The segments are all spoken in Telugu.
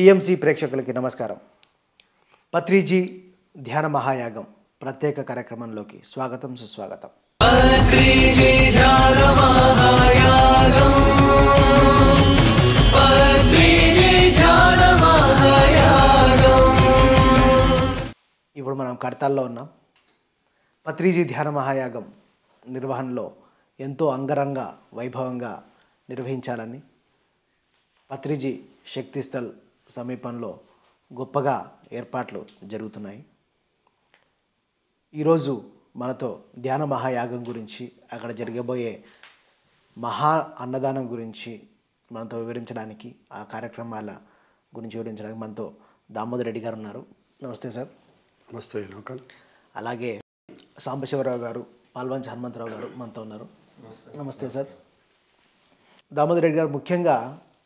పిఎంసి ప్రేక్షకులకి నమస్కారం పత్రిజీ ధ్యాన మహాయాగం ప్రత్యేక కార్యక్రమంలోకి స్వాగతం సుస్వాగతం ఇప్పుడు మనం కడతాల్లో ఉన్నాం పత్రిజీ ధ్యాన మహాయాగం నిర్వహణలో ఎంతో అంగరంగ వైభవంగా నిర్వహించాలని పత్రిజీ శక్తిస్థల్ సమీపంలో గొప్పగా ఏర్పాట్లు జరుగుతున్నాయి ఈరోజు మనతో ధ్యాన మహాయాగం గురించి అక్కడ జరగబోయే మహా అన్నదానం గురించి మనతో వివరించడానికి ఆ కార్యక్రమాల గురించి వివరించడానికి మనతో దామోదర్ రెడ్డి గారు ఉన్నారు నమస్తే సార్ నమస్తే లోకల్ అలాగే సాంబశివరావు గారు పాల్వంచి హనుమంతరావు గారు మనతో ఉన్నారు నమస్తే సార్ దామోదర్ రెడ్డి గారు ముఖ్యంగా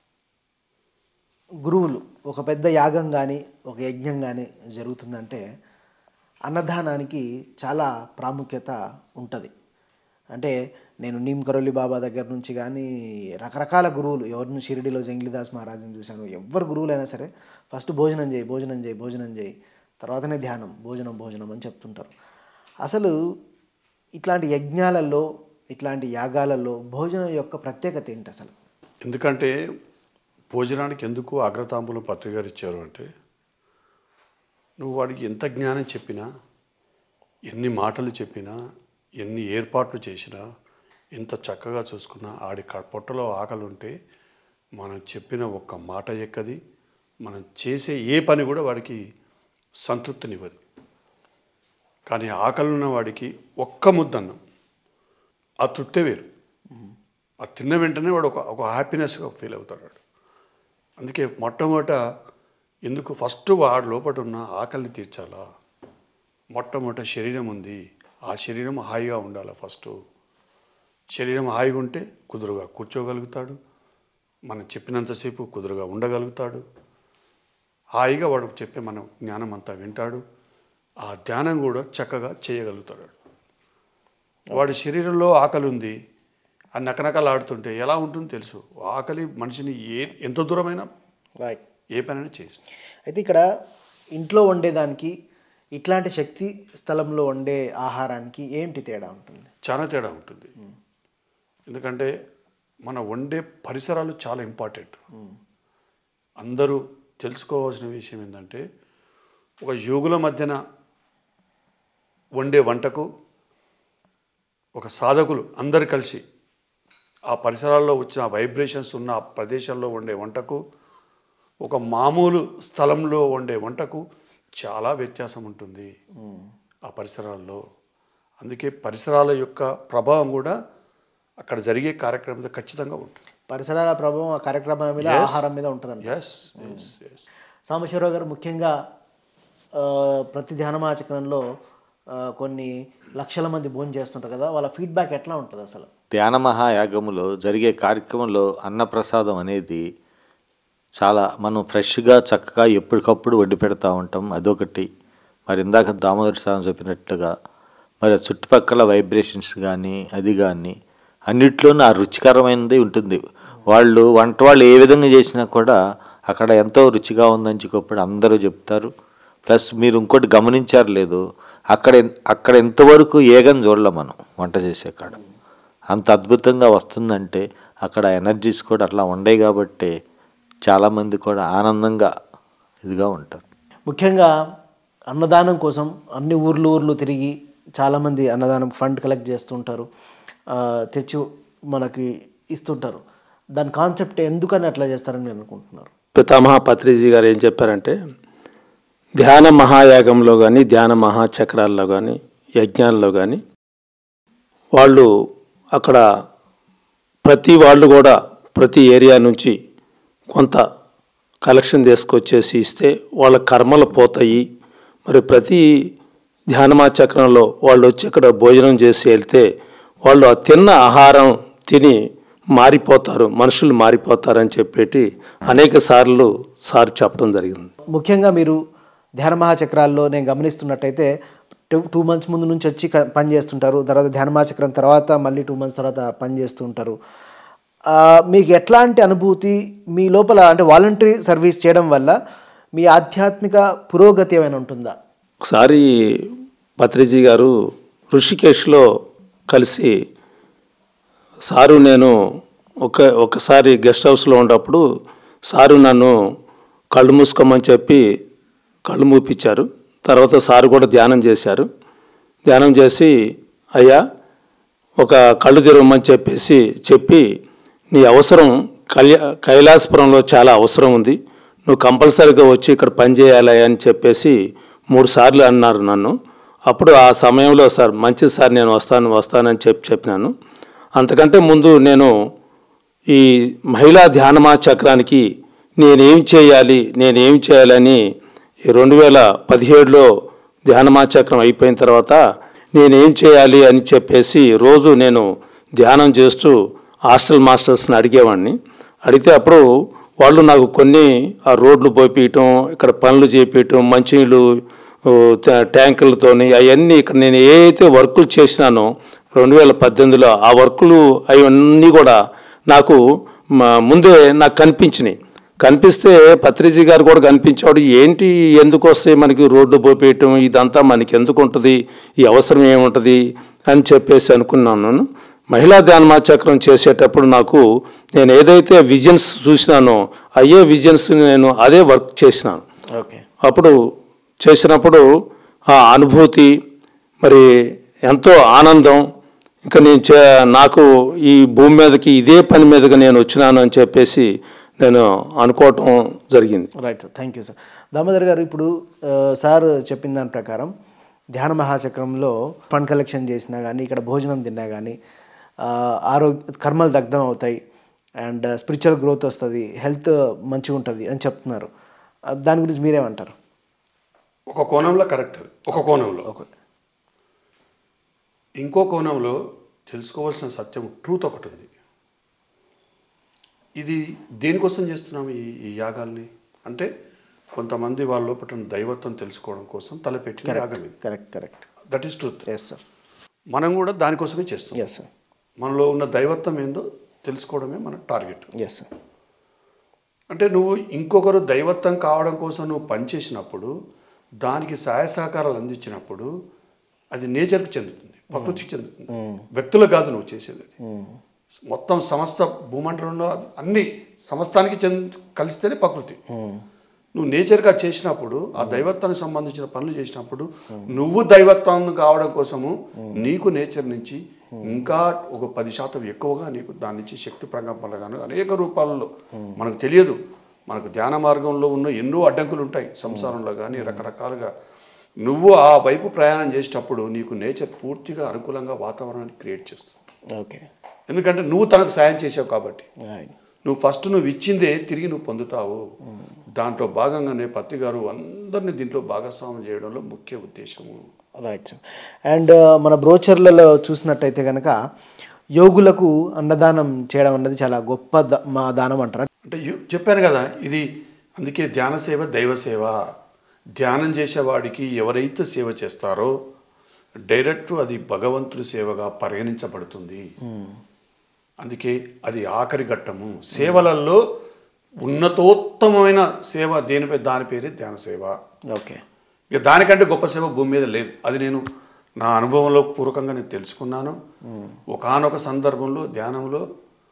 గురువులు ఒక పెద్ద యాగం కానీ ఒక యజ్ఞం కానీ జరుగుతుందంటే అన్నదానానికి చాలా ప్రాముఖ్యత ఉంటుంది అంటే నేను నీమ్ కరోలి బాబా దగ్గర నుంచి కానీ రకరకాల గురువులు ఎవరిని షిరిడిలో జంగిలిదాస్ మహారాజుని చూశాను ఎవరు గురువులైనా సరే ఫస్ట్ భోజనం చేయి భోజనం చేయి భోజనం చేయి తర్వాతనే ధ్యానం భోజనం భోజనం అని చెప్తుంటారు అసలు ఇట్లాంటి యజ్ఞాలలో ఇట్లాంటి యాగాలలో భోజనం యొక్క ప్రత్యేకత ఏంటి అసలు ఎందుకంటే భోజనానికి ఎందుకు అగ్రతాంబూలం పత్రిక ఇచ్చారు అంటే నువ్వు వాడికి ఎంత జ్ఞానం చెప్పినా ఎన్ని మాటలు చెప్పినా ఎన్ని ఏర్పాట్లు చేసినా ఎంత చక్కగా చూసుకున్నా ఆడి క- పొట్టలో ఆకలి ఉంటే మనం చెప్పిన ఒక్క మాట ఎక్కది మనం చేసే ఏ పని కూడా వాడికి సంతృప్తినివ్వదు కానీ ఆకలి ఉన్న వాడికి ఒక్క ముద్దన్నం ఆ తృప్తే వేరు ఆ తిన్న వెంటనే వాడు ఒక ఒక హ్యాపీనెస్గా ఫీల్ అవుతాడు వాడు అందుకే మొట్టమొదట ఎందుకు ఫస్ట్ వాడు లోపల ఉన్న ఆకలిని తీర్చాలా మొట్టమొదట శరీరం ఉంది ఆ శరీరం హాయిగా ఉండాలి ఫస్ట్ శరీరం హాయిగా ఉంటే కుదురుగా కూర్చోగలుగుతాడు మనం చెప్పినంతసేపు కుదురుగా ఉండగలుగుతాడు హాయిగా వాడు చెప్పే మన జ్ఞానం అంతా వింటాడు ఆ ధ్యానం కూడా చక్కగా చేయగలుగుతాడు వాడు. వాడి శరీరంలో ఆకలి ఉంది ఆ నకనకలాడుతుంటే ఎలా ఉంటుందో తెలుసు ఆకలి మనిషిని ఏ ఎంత దూరమైనా రైట్ ఏ పనైనా చేస్తుంది అయితే ఇక్కడ ఇంట్లో వండేదానికి ఇట్లాంటి శక్తి స్థలంలో వండే ఆహారానికి ఏంటి తేడా ఉంటుంది చాలా తేడా ఉంటుంది ఎందుకంటే మన వండే పరిసరాలు చాలా ఇంపార్టెంట్ అందరూ తెలుసుకోవాల్సిన విషయం ఏంటంటే ఒక యోగుల మధ్యన వండే వంటకు ఒక సాధకులు అందరు కలిసి ఆ పరిసరాల్లో వచ్చిన వైబ్రేషన్స్ ఉన్న ఆ ప్రదేశంలో వండే వంటకు ఒక మామూలు స్థలంలో వండే వంటకు చాలా వ్యత్యాసం ఉంటుంది ఆ పరిసరాల్లో అందుకే పరిసరాల యొక్క ప్రభావం కూడా అక్కడ జరిగే కార్యక్రమంలో ఖచ్చితంగా ఉంటుంది పరిసరాల ప్రభావం ఆ కార్యక్రమాల మీద ఆహారం మీద ఉంటుందంట ఎస్ ఎస్ ఎస్ సాంబశివరావు గారు ముఖ్యంగా ఆ, ప్రతి ధ్యానమాచకరంలో ఆ, కొన్ని లక్షల మంది భోజనం చేస్తుంటారు కదా వాళ్ళ ఫీడ్బ్యాక్ ఎట్లా ఉంటుంది అసలు ధ్యాన మహాయాగములో జరిగే కార్యక్రమంలో అన్నప్రసాదం అనేది చాలా మనం ఫ్రెష్గా చక్కగా ఎప్పటికప్పుడు వండి పెడతా ఉంటాం అదొకటి మరి ఇందాక దామోదర్ స్వామి చెప్పినట్టుగా మరి ఆ చుట్టుపక్కల వైబ్రేషన్స్ కానీ అది కానీ అన్నిట్లోనూ ఆ రుచికరమైనది ఉంటుంది వాళ్ళు వంట వాళ్ళు ఏ విధంగా చేసినా కూడా అక్కడ ఎంతో రుచిగా ఉందని చెప్పప్పుడు అందరూ చెప్తారు ప్లస్ మీరు ఇంకోటి గమనించారు లేదు అక్కడ అక్కడ ఎంతవరకు ఏగని చూడలే మనం వంట చేసే కాడ అంత అద్భుతంగా వస్తుందంటే అక్కడ ఎనర్జీస్ కూడా అట్లా ఉండే కాబట్టి చాలామంది కూడా ఆనందంగా ఇదిగా ఉంటారు ముఖ్యంగా అన్నదానం కోసం అన్ని ఊర్లు ఊర్లు తిరిగి చాలామంది అన్నదానం ఫండ్ కలెక్ట్ చేస్తుంటారు ఆ, తెచ్చి మనకి ఇస్తుంటారు దాని కాన్సెప్ట్ ఎందుకని అట్లా చేస్తారని నేను అనుకుంటున్నారు పితామహ పత్రిజీ గారు ఏం చెప్పారంటే ధ్యాన మహాయాగంలో కానీ ధ్యాన మహాచక్రాల్లో కానీ యజ్ఞాల్లో కానీ వాళ్ళు అక్కడ ప్రతి వాళ్ళు కూడా ప్రతి ఏరియా నుంచి కొంత కలెక్షన్ తీసుకొచ్చేసి ఇస్తే వాళ్ళ కర్మలు పోతాయి మరి ప్రతి ధ్యానమాచక్రంలో వాళ్ళు వచ్చి ఇక్కడ భోజనం చేసి వెళ్తే వాళ్ళు ఆ తిన్న ఆహారం తిని మారిపోతారు మనుషులు మారిపోతారని చెప్పేటి అనేక సార్లు సార్ చెప్పడం జరిగింది ముఖ్యంగా మీరు ధ్యాన మహాచక్రాల్లో నేను గమనిస్తున్నట్టయితే టూ టూ మంత్స్ ముందు నుంచి వచ్చి క- పని చేస్తుంటారు తర్వాత ధ్యాన మహాచక్రం తర్వాత మళ్ళీ టూ మంత్స్ తర్వాత పని చేస్తుంటారు ఆ, మీకు ఎట్లాంటి అనుభూతి మీ లోపల అంటే వాలంటరీ సర్వీస్ చేయడం వల్ల మీ ఆధ్యాత్మిక పురోగతి ఏమైనా ఉంటుందా ఒకసారి పత్రిజీ గారు ఋషికేశ్లో కలిసి సారు నేను ఒక ఒకసారి గెస్ట్ హౌస్లో ఉన్నప్పుడు సారు నన్ను కళ్ళు మూసుకోమని చెప్పి కళ్ళు మూపించారు తర్వాత సారు కూడా ధ్యానం చేశారు ధ్యానం చేసి అయ్యా ఒక కళ్ళు తెరవమని చెప్పేసి చెప్పి నీ అవసరం కళ్యా కైలాసపురంలో చాలా అవసరం ఉంది నువ్వు కంపల్సరీగా వచ్చి ఇక్కడ పని చేయాలి అని చెప్పేసి మూడు సార్లు అన్నారు నన్ను అప్పుడు ఆ సమయంలో సార్ మంచిది సార్ నేను వస్తాను వస్తానని చెప్పి చెప్పినాను అంతకంటే ముందు నేను ఈ మహిళా ధ్యానమా చక్రానికి నేనేం చేయాలి నేనేం చేయాలని రెండు వేల పదిహేడులో ధ్యానమా చక్రం అయిపోయిన తర్వాత నేనేం చేయాలి అని చెప్పేసి రోజు నేను ధ్యానం చేస్తూ హాస్టల్ మాస్టర్స్ని అడిగేవాడిని అడిగితే అప్పుడు వాళ్ళు నాకు కొన్ని ఆ రోడ్లు పోయిపీయటం ఇక్కడ పనులు చేపించటం మంచినీళ్ళు ఓ, ట్యా- ట్యాంకులతోని అవన్నీ ఇక్కడ నేను ఏ అయితే వర్కులు చేసినానో రెండు వేల పద్దెనిమిదిలో ఆ వర్కులు అవన్నీ కూడా నాకు మ- ముందే నాకు కనిపించినాయి కనిపిస్తే పత్రిజీ గారు కూడా కనిపించాడు ఏంటి ఎందుకు వస్తాయి మనకి రోడ్డు పోపేయటం ఇదంతా మనకి ఎందుకు ఉంటుంది ఈ అవసరం ఏముంటుంది అని చెప్పేసి అనుకున్నాను నేను. మహిళా ధ్యానమా చక్రం చేసేటప్పుడు నాకు నేను ఏదైతే విజన్స్ చూసినానో అయ్యే విజన్స్ నేను అదే వర్క్ చేసినాను ఓకే అప్పుడు చేసినప్పుడు ఆ అనుభూతి మరి ఎంతో ఆనందం ఇంకా నేను చే నాకు ఈ భూమి మీదకి ఇదే పని మీదగా నేను వచ్చినాను అని చెప్పేసి నేను అనుకోవటం జరిగింది right sir thank you sir Damodar garu ఇప్పుడు ఆ, సార్ చెప్పిన దాని ప్రకారం ధ్యాన మహాచక్రంలో ఫండ్ కలెక్షన్ చేసినా కానీ ఇక్కడ భోజనం తిన్నా కానీ ఆరోగ్య కర్మలు దగ్ధం అవుతాయి అండ్ స్పిరిచువల్ గ్రోత్ వస్తుంది హెల్త్ మంచిగా ఉంటుంది అని చెప్తున్నారు ఆ, దాని గురించి మీరేమంటారు ఒక కోణంలో కరెక్ట్ అది ఒక కోణంలో ఓకే ఇంకో కోణంలో తెలుసుకోవాల్సిన సత్యం ట్రూత్ ఒకటి ఉంది ఇది దేనికోసం చేస్తున్నాం ఈ ఈ యాగాల్ని అంటే కొంతమంది వాళ్ళ లోపల దైవత్వం తెలుసుకోవడం కోసం తలపెట్టిన యాగం ఇది correct correct that is truth yes sir మనం కూడా దానికోసమే చేస్తాం ఎస్ సార్ మనలో ఉన్న దైవత్వం ఏందో తెలుసుకోవడమే మన టార్గెట్ ఎస్ సార్ అంటే నువ్వు ఇంకొకరు దైవత్వం కావడం కోసం నువ్వు పనిచేసినప్పుడు దానికి సహాయ సహకారాలు అందించినప్పుడు అది నేచర్కి చెందుతుంది ప్రకృతికి చెందుతుంది వ్యక్తులకు కాదు నువ్వు చేసేది అది మొత్తం సమస్త భూమండలంలో అన్ని సమస్తానికి చెంది కలిస్తేనే ప్రకృతి నువ్వు నేచర్గా చేసినప్పుడు ఆ దైవత్వానికి సంబంధించిన పనులు చేసినప్పుడు నువ్వు దైవత్వం కావడం కోసము నీకు నేచర్ నుంచి ఇంకా ఒక పది శాతం ఎక్కువగా నీకు దాని నుంచి శక్తి ప్రకంపనలు కానీ అనేక రూపాలలో మనకు తెలియదు మనకు ధ్యాన మార్గంలో ఉన్న ఎన్నో అడ్డంకులు ఉంటాయి సంసారంలో కానీ రకరకాలుగా నువ్వు ఆ వైపు ప్రయాణం చేసేటప్పుడు నీకు నేచర్ పూర్తిగా అనుకూలంగా వాతావరణాన్ని క్రియేట్ చేస్తుంది ఓకే ఎందుకంటే నువ్వు తనకు సాయం చేసావు కాబట్టి రైట్ నువ్వు ఫస్ట్ నువ్వు ఇచ్చిందే తిరిగి నువ్వు పొందుతావు దాంట్లో భాగంగానే పత్తి గారు అందరినీ దీంట్లో భాగస్వామ్యం చేయడంలో ముఖ్య ఉద్దేశము రైట్ సార్ అండ్ మన బ్రోచర్లలో చూసినట్టయితే కనుక యోగులకు అన్నదానం చేయడం అన్నది చాలా గొప్ప ద- మా దానం అంటారు అంటే యు- చెప్పాను కదా ఇది అందుకే ధ్యాన సేవ దైవ సేవ ధ్యానం చేసేవాడికి ఎవరైతే సేవ చేస్తారో డైరెక్ట్ అది భగవంతుడి సేవగా పరిగణించబడుతుంది అందుకే అది ఆఖరి ఘట్టము సేవలలో ఉన్నతోత్తమమైన సేవ దేనిపై దాని పేరే ధ్యాన సేవ ఓకే ఇక దానికంటే గొప్ప సేవ భూమి మీద లేదు అది నేను నా అనుభవంలో పూర్వకంగా నేను తెలుసుకున్నాను ఒకానొక సందర్భంలో ధ్యానంలో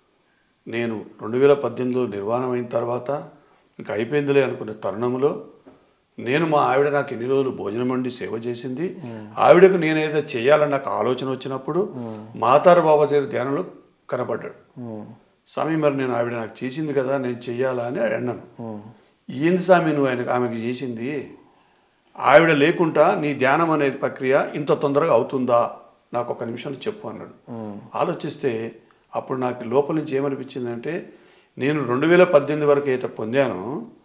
నేను రెండు వేల పద్దెనిమిదిలో నిర్వాణం అయిన తర్వాత ఇంకా అయిపోయిందిలే అనుకునే తరుణంలో నేను మా ఆవిడ నాకు ఎన్ని రోజులు భోజనం వండి సేవ చేసింది ఆవిడకు నేను ఏదో చేయాలని నాకు ఆలోచన వచ్చినప్పుడు మాతారు బాబా దగ్గర ధ్యానంలో కనబడ్డాడు స్వామి మరి నేను ఆవిడ నాకు చేసింది కదా నేను చెయ్యాలా అని అన్నాను ఏంది స్వామి నువ్వు ఆయనకు ఆమెకు చేసింది ఆవిడ లేకుండా నీ ధ్యానం అనే ప్రక్రియ ఇంత తొందరగా అవుతుందా నాకు ఒక నిమిషంలో చెప్పు అన్నాడు ఆలోచిస్తే అప్పుడు నాకు లోపల నుంచి ఏమనిపించిందంటే నేను రెండు వేల పద్దెనిమిది వరకు అయితే పొందానో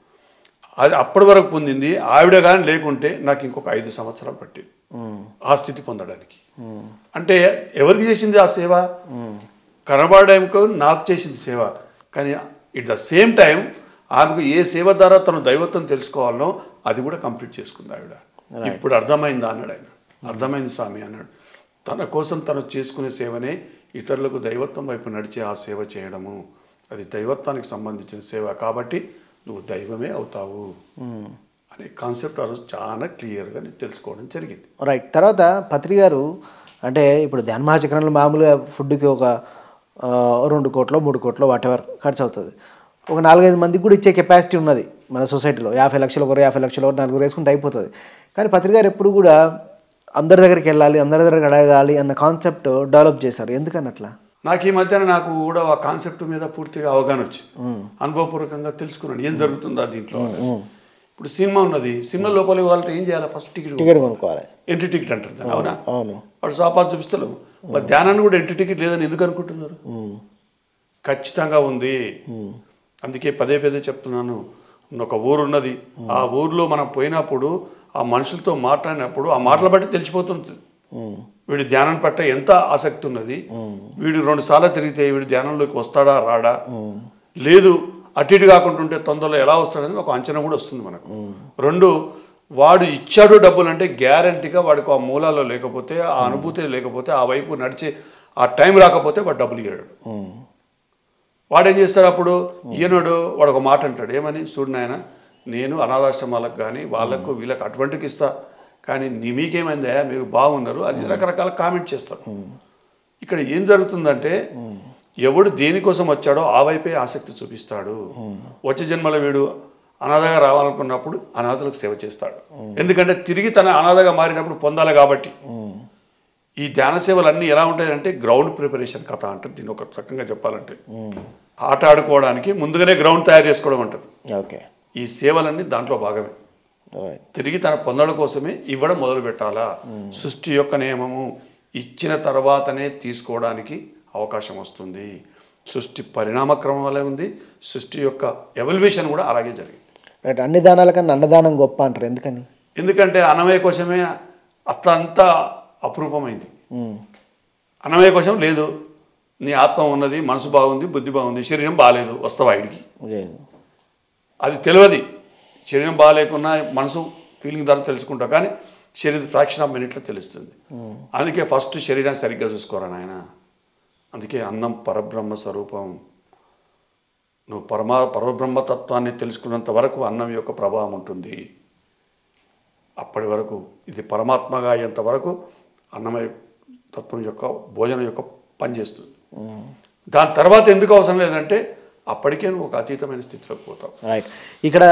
అది అప్పటి వరకు పొందింది ఆవిడ కానీ లేకుంటే నాకు ఇంకొక ఐదు సంవత్సరాలు పట్టింది ఆ స్థితి పొందడానికి అంటే ఎవరికి చేసింది ఆ సేవ కనబడడానికి నాకు చేసింది సేవ కానీ ఇట్ ద సేమ్ టైం ఆమెకు ఏ సేవ ద్వారా తను దైవత్వం తెలుసుకోవాలనో అది కూడా కంప్లీట్ చేసుకుంది ఆవిడ ఇప్పుడు అర్థమైందా అన్నాడు ఆయన అర్థమైంది స్వామి అన్నాడు తన కోసం తను చేసుకునే సేవనే ఇతరులకు దైవత్వం వైపు నడిచే ఆ సేవ చేయడము అది దైవత్వానికి సంబంధించిన సేవ కాబట్టి నువ్వు దైవమే అవుతావు అనే కాన్సెప్ట్ ఆ రోజు చాలా క్లియర్గా నేను తెలుసుకోవడం జరిగింది రైట్ తర్వాత పత్రి గారు అంటే ఇప్పుడు ధ్యాన మహాచక్రంలో మామూలుగా ఫుడ్కి ఒక ఆ, రెండు కోట్లు మూడు కోట్లు వాటెవర్ ఖర్చు అవుతుంది ఒక నాలుగైదు మందికి కూడా ఇచ్చే కెపాసిటీ ఉన్నది మన సొసైటీలో యాభై లక్షలు ఒకరు యాభై లక్షలు ఒకరు నలుగురు వేసుకుంటే అయిపోతుంది కానీ పత్రి గారు ఎప్పుడు కూడా అందరి దగ్గరికి వెళ్ళాలి అందరి దగ్గరికి అడగాలి అన్న కాన్సెప్ట్ డెవలప్ చేశారు ఎందుకని అట్లా నాకు ఈ మధ్యన నాకు కూడా ఆ కాన్సెప్ట్ మీద పూర్తిగా అవగాహన వచ్చింది అనుభవపూర్వకంగా తెలుసుకున్నాను ఏం జరుగుతుందా దీంట్లో అనేది. ఇప్పుడు సినిమా ఉన్నది సినిమా లోపలికి వాళ్ళకి ఏం చేయాలి ఫస్ట్ టికెట్ టికెట్ కొనుక్కోవాలి ఎంట్రీ టికెట్ అంటారు దాన్ని, అవునా అవును వాడు సాపాలు చూపిస్తలేము మరి ధ్యానాన్ని కూడా ఎంట్రీ టికెట్ లేదని ఎందుకు అనుకుంటున్నారు ఉమ్. ఖచ్చితంగా ఉంది అందుకే పదే పదే చెప్తున్నాను ఒక ఊరు ఉన్నది ఆ ఊరిలో మనం పోయినప్పుడు ఆ మనుషులతో మాట్లాడినప్పుడు ఆ మాటలు బట్టి తెలిసిపోతుంది ఉమ్. వీడి ధ్యానం పట్ల ఎంత ఆసక్తి ఉన్నది వీడు రెండు సార్లు తిరిగితే వీడు ధ్యానంలోకి వస్తాడా రాడా లేదు అటు ఇటు కాకుండా ఉంటే తొందరలో ఎలా వస్తాడని ఒక అంచనా కూడా వస్తుంది మనకు రెండు వాడు ఇచ్చాడు డబ్బులు అంటే గ్యారంటీగా వాడికి ఆ మూలాల్లో లేకపోతే ఆ అనుభూతి లేకపోతే ఆ వైపు నడిచే ఆ టైం రాకపోతే వాడు డబ్బులు ఇయ్యాడు ఉమ్. వాడు ఏం చేస్తాడు అప్పుడు ఈయనడు వాడు ఒక మాట అంటాడు ఏమని చూడు నాయన నేను అనాథాశ్రమాలకు కానీ వాళ్ళకు వీళ్ళకి అటువంటికి ఇస్తా కానీ నీ మీకేమైందా మీరు బాగున్నారు అది రకరకాల కామెంట్ చేస్తారు ఇక్కడ ఏం జరుగుతుందంటే ఎవడు దేనికోసం వచ్చాడో ఆ వైపే ఆసక్తి చూపిస్తాడు వచ్చే జన్మల వీడు అనాథగా రావాలనుకున్నప్పుడు అనాథలకు సేవ చేస్తాడు ఎందుకంటే తిరిగి తన అనాథగా మారినప్పుడు పొందాలి కాబట్టి ఉమ్. ఈ ధ్యాన సేవలు అన్నీ ఎలా ఉంటాయంటే గ్రౌండ్ ప్రిపరేషన్ కథ అంటారు దీన్ని ఒక రకంగా చెప్పాలంటే ఉమ్. ఆట ఆడుకోవడానికి ముందుగానే గ్రౌండ్ తయారు చేసుకోవడం అంటారు ఓకే ఈ సేవలన్నీ దాంట్లో భాగమే రైట్ తిరిగి తన పొందడం కోసమే ఇవ్వడం మొదలు పెట్టాలా సృష్టి యొక్క నియమము ఇచ్చిన తర్వాతనే తీసుకోవడానికి అవకాశం వస్తుంది సృష్టి పరిణామక్రమం వల్లే ఉంది సృష్టి యొక్క ఎవల్యూషన్ కూడా అలాగే జరిగింది రైట్ అన్ని దానాల కన్నా అన్నదానం గొప్ప అంటారు ఎందుకని ఎందుకంటే అన్నమయ్య కోసమే అట్లంతా అపురూపమైంది ఉమ్. అన్నమయ్య కోసం లేదు నీ ఆత్మ ఉన్నది మనసు బాగుంది బుద్ధి బాగుంది శరీరం బాగాలేదు వస్తావా ఇడికి లేదు అది తెలియదు శరీరం బాగాలేకున్నా మనసు ఫీలింగ్ ద్వారా తెలుసుకుంటావు కానీ శరీరం ఫ్రాక్షన్ ఆఫ్ మినిట్లో తెలుస్తుంది అందుకే ఫస్ట్ శరీరాన్ని సరిగ్గా చూసుకోరా నాయన అందుకే అన్నం పరబ్రహ్మ స్వరూపం నువ్వు పరమా పరబ్రహ్మతత్వాన్ని తెలుసుకున్నంత వరకు అన్నం యొక్క ప్రభావం ఉంటుంది అప్పటి వరకు ఇది పరమాత్మగా అయ్యేంత వరకు అన్నమయ తత్వం యొక్క భోజనం యొక్క పనిచేస్తుంది దాని తర్వాత ఎందుకు అవసరం లేదంటే అప్పటికే నువ్వు ఒక అతీతమైన స్థితిలోకి పోతావు రైట్ ఇక్కడ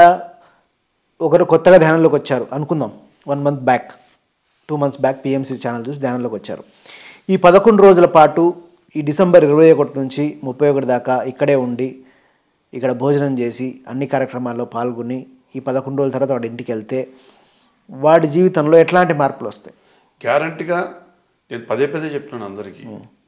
ఒకరు కొత్తగా ధ్యానంలోకి వచ్చారు అనుకుందాం one month back two months back PMC channel చూసి ధ్యానంలోకి వచ్చారు ఈ పదకొండు రోజుల పాటు ఈ డిసెంబర్ ఇరవై ఒకటి నుంచి ముప్పై ఒకటి దాకా ఇక్కడే ఉండి ఇక్కడ భోజనం చేసి అన్ని కార్యక్రమాల్లో పాల్గొని ఈ పదకొండు రోజుల తర్వాత వాడి ఇంటికి వెళ్తే వాడి జీవితంలో ఎట్లాంటి మార్పులు వస్తాయి గ్యారంటీగా నేను పదే పదే చెప్తున్నాను అందరికీ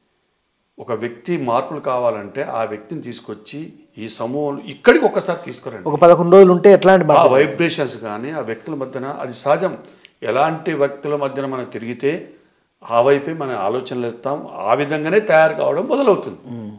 ఒక వ్యక్తి మార్పులు కావాలంటే ఆ వ్యక్తిని తీసుకొచ్చి ఈ సమూహం ఇక్కడికి ఒక్కసారి తీసుకురండి ఒక పదకొండు రోజులు ఉంటే ఎట్లాంటి ఆ మార్పు వైబ్రేషన్స్ కానీ ఆ వ్యక్తుల మధ్యన అది సహజం ఎలాంటి వ్యక్తుల మధ్యన మనం తిరిగితే ఆ వైపే మన ఆలోచనలు ఎత్తాం ఆ విధంగానే తయారు కావడం మొదలవుతుంది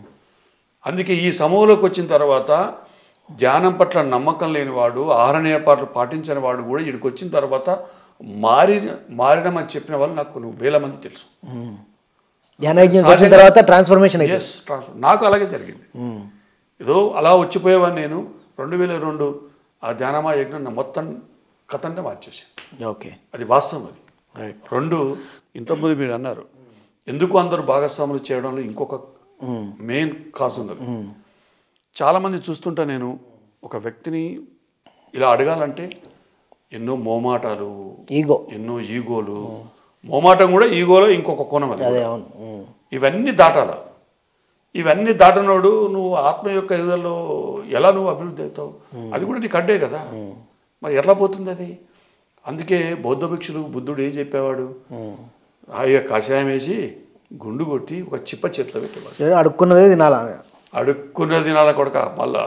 అందుకే ఈ సమూహంలోకి వచ్చిన తర్వాత ధ్యానం పట్ల నమ్మకం లేనివాడు ఆహార నియపాట్లు పాటించని వాడు కూడా ఇక్కడికి వచ్చిన తర్వాత మారి మారడం అని చెప్పిన వాళ్ళు నాకు కొన్ని వేల మంది తెలుసు ధ్యానయజ్ఞం వచ్చిన తర్వాత ట్రాన్స్ఫర్మేషన్ అయ్యింది ఎస్ నాకు అలాగే జరిగింది ఏదో అలా వచ్చిపోయేవాడిని నేను రెండు వేల రెండు ఆ ధ్యానమా యజ్ఞం నా మొత్తం కథంతా మార్చేసాను ఓకే అది వాస్తవం అది రెండు ఇంతకుముందు మీరు అన్నారు ఎందుకు అందరూ భాగస్వాములు చేయడంలో ఇంకొక మెయిన్ కాజ్ ఉన్నది చాలామంది చూస్తుంటా నేను ఒక వ్యక్తిని ఇలా అడగాలంటే ఎన్నో మోమాటాలు ఈగో ఎన్నో ఈగోలు మోమాటం కూడా ఈగోలో ఇంకొక కోణం అది అదే అవును ఉమ్. ఇవన్నీ దాటాల ఇవన్నీ దాటనోడు నువ్వు ఆత్మ యొక్క ఎదుగుదలలో ఎలా నువ్వు అభివృద్ధి అవుతావు అది కూడా నీకు అడ్డే కదా మరి ఎట్లా పోతుంది అది అందుకే బౌద్ధ భిక్షులు బుద్ధుడు ఏం చెప్పేవాడు హాయిగా కషాయం వేసి గుండు కొట్టి ఒక చిప్ప చేతిలో పెట్టేవాడు ఏదో అడుక్కున్నదే తినాలా అడుక్కున్న దినాల కొడక మళ్ళా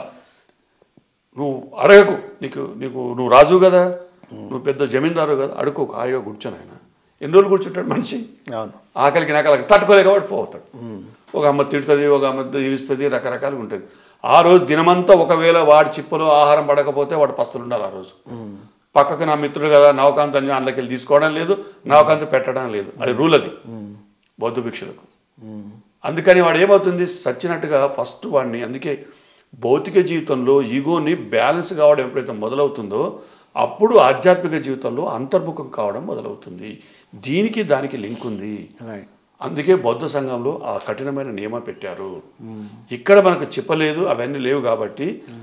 నువ్వు అడగకు నీకు నీకు నువ్వు రాజు కదా నువ్వు పెద్ద జమీందారు కదా అడుక్కో హాయిగా కూర్చొని ఆయన ఎన్ని రోజులు కూర్చుంటాడు మనిషి అవును ఆకలికి నాకలికి తట్టుకోలేక వాడు పోతాడు ఒక అమ్మ తిడుతుంది ఒక అమ్మ దీవిస్తుంది రకరకాలుగా ఉంటుంది ఆ రోజు దినమంతా ఒకవేళ వాడి చిప్పలో ఆహారం పడకపోతే వాడు పస్తులు ఉండాలి ఆ రోజు పక్కకు నా మిత్రుడు కదా నవకాంత్ అని అందులోకి వెళ్ళి తీసుకోవడం లేదు నవకాంత్ పెట్టడం లేదు అది రూల్ అది బౌద్ధ భిక్షులకు అందుకని వాడు ఏమవుతుంది సచ్చినట్టుగా ఫస్ట్ వాడిని అందుకే భౌతిక జీవితంలో ఈగోని బ్యాలెన్స్ కావడం ఎప్పుడైతే మొదలవుతుందో అప్పుడు ఆధ్యాత్మిక జీవితంలో అంతర్ముఖం కావడం మొదలవుతుంది దీనికి దానికి లింక్ ఉంది రైట్ అందుకే బౌద్ధ సంఘంలో ఆ కఠినమైన నియమం పెట్టారు ఇక్కడ మనకు చెప్పలేదు అవన్నీ లేవు కాబట్టి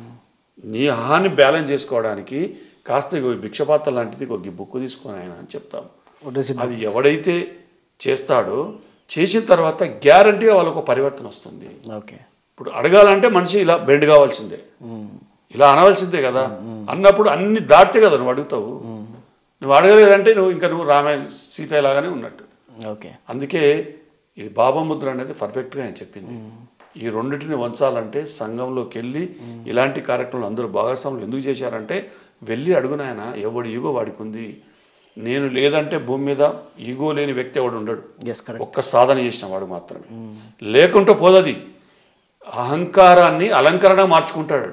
నీ ఆహాన్ని బ్యాలెన్స్ చేసుకోవడానికి కాస్త ఇగో ఈ భిక్షపాత్ర లాంటిది ఒక బుక్ తీసుకొని ఆయన అని చెప్తాం అది ఎవడైతే చేస్తాడో చేసిన తర్వాత గ్యారంటీగా వాళ్ళకు ఒక పరివర్తన వస్తుంది ఓకే ఇప్పుడు అడగాలంటే మనిషి ఇలా బెండ్ కావాల్సిందే ఇలా అనవలసిందే కదా అన్నప్పుడు అన్ని దాటితే కదా నువ్వు అడుగుతావు నువ్వు అడగలేదంటే నువ్వు ఇంకా నువ్వు రామాయణ సీత లాగానే ఉన్నట్టు ఓకే అందుకే ఇది బాబాముద్ర అనేది పర్ఫెక్ట్గా ఆయన చెప్పింది ఈ రెండింటిని వంచాలంటే సంఘంలోకి వెళ్ళి ఇలాంటి కార్యక్రమాలు అందరూ భాగస్వాములు ఎందుకు చేశారంటే వెళ్ళి అడుగునాయన ఎవడు ఈగో వాడికి ఉంది నేను లేదంటే భూమి మీద ఈగో లేని వ్యక్తి ఎవడు ఉండడు ఎస్ కరెక్ట్ ఒక్క సాధన చేసిన వాడు మాత్రమే లేకుంటే పోదది అహంకారాన్ని అలంకరణ మార్చుకుంటాడు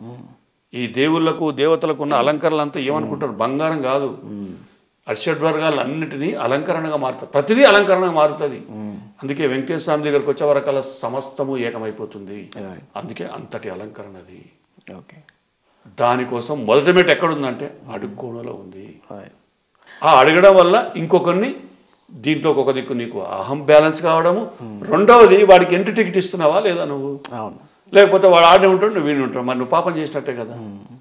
ఈ దేవుళ్ళకు దేవతలకు ఉన్న అలంకరణలంతా ఏమనుకుంటారు బంగారం కాదు అర్షడ్వర్గాలు అన్నిటినీ అలంకరణగా మారుతారు ప్రతిదీ అలంకరణగా మారుతుంది అందుకే వెంకటేశ్వర స్వామి దగ్గరకు వచ్చే వరకల్లా సమస్తము ఏకమైపోతుంది Right. అందుకే అంతటి అలంకరణ అది ఓకే దానికోసం మొదటి మెట్టు ఎక్కడుందంటే అడుక్కోణలో ఉంది ఆ అడగడం వల్ల ఇంకొకరిని దీంట్లో ఒక దిక్కు నీకు అహం బ్యాలెన్స్ కావడము రెండవది వాడికి ఎంట్రీ టికెట్ ఇస్తున్నావా లేదా నువ్వు అవును లేకపోతే వాడు ఆడనే ఉంటాడు నువ్వు వీడిని ఉంటాడు మరి నువ్వు పాపం చేసినట్టే కదా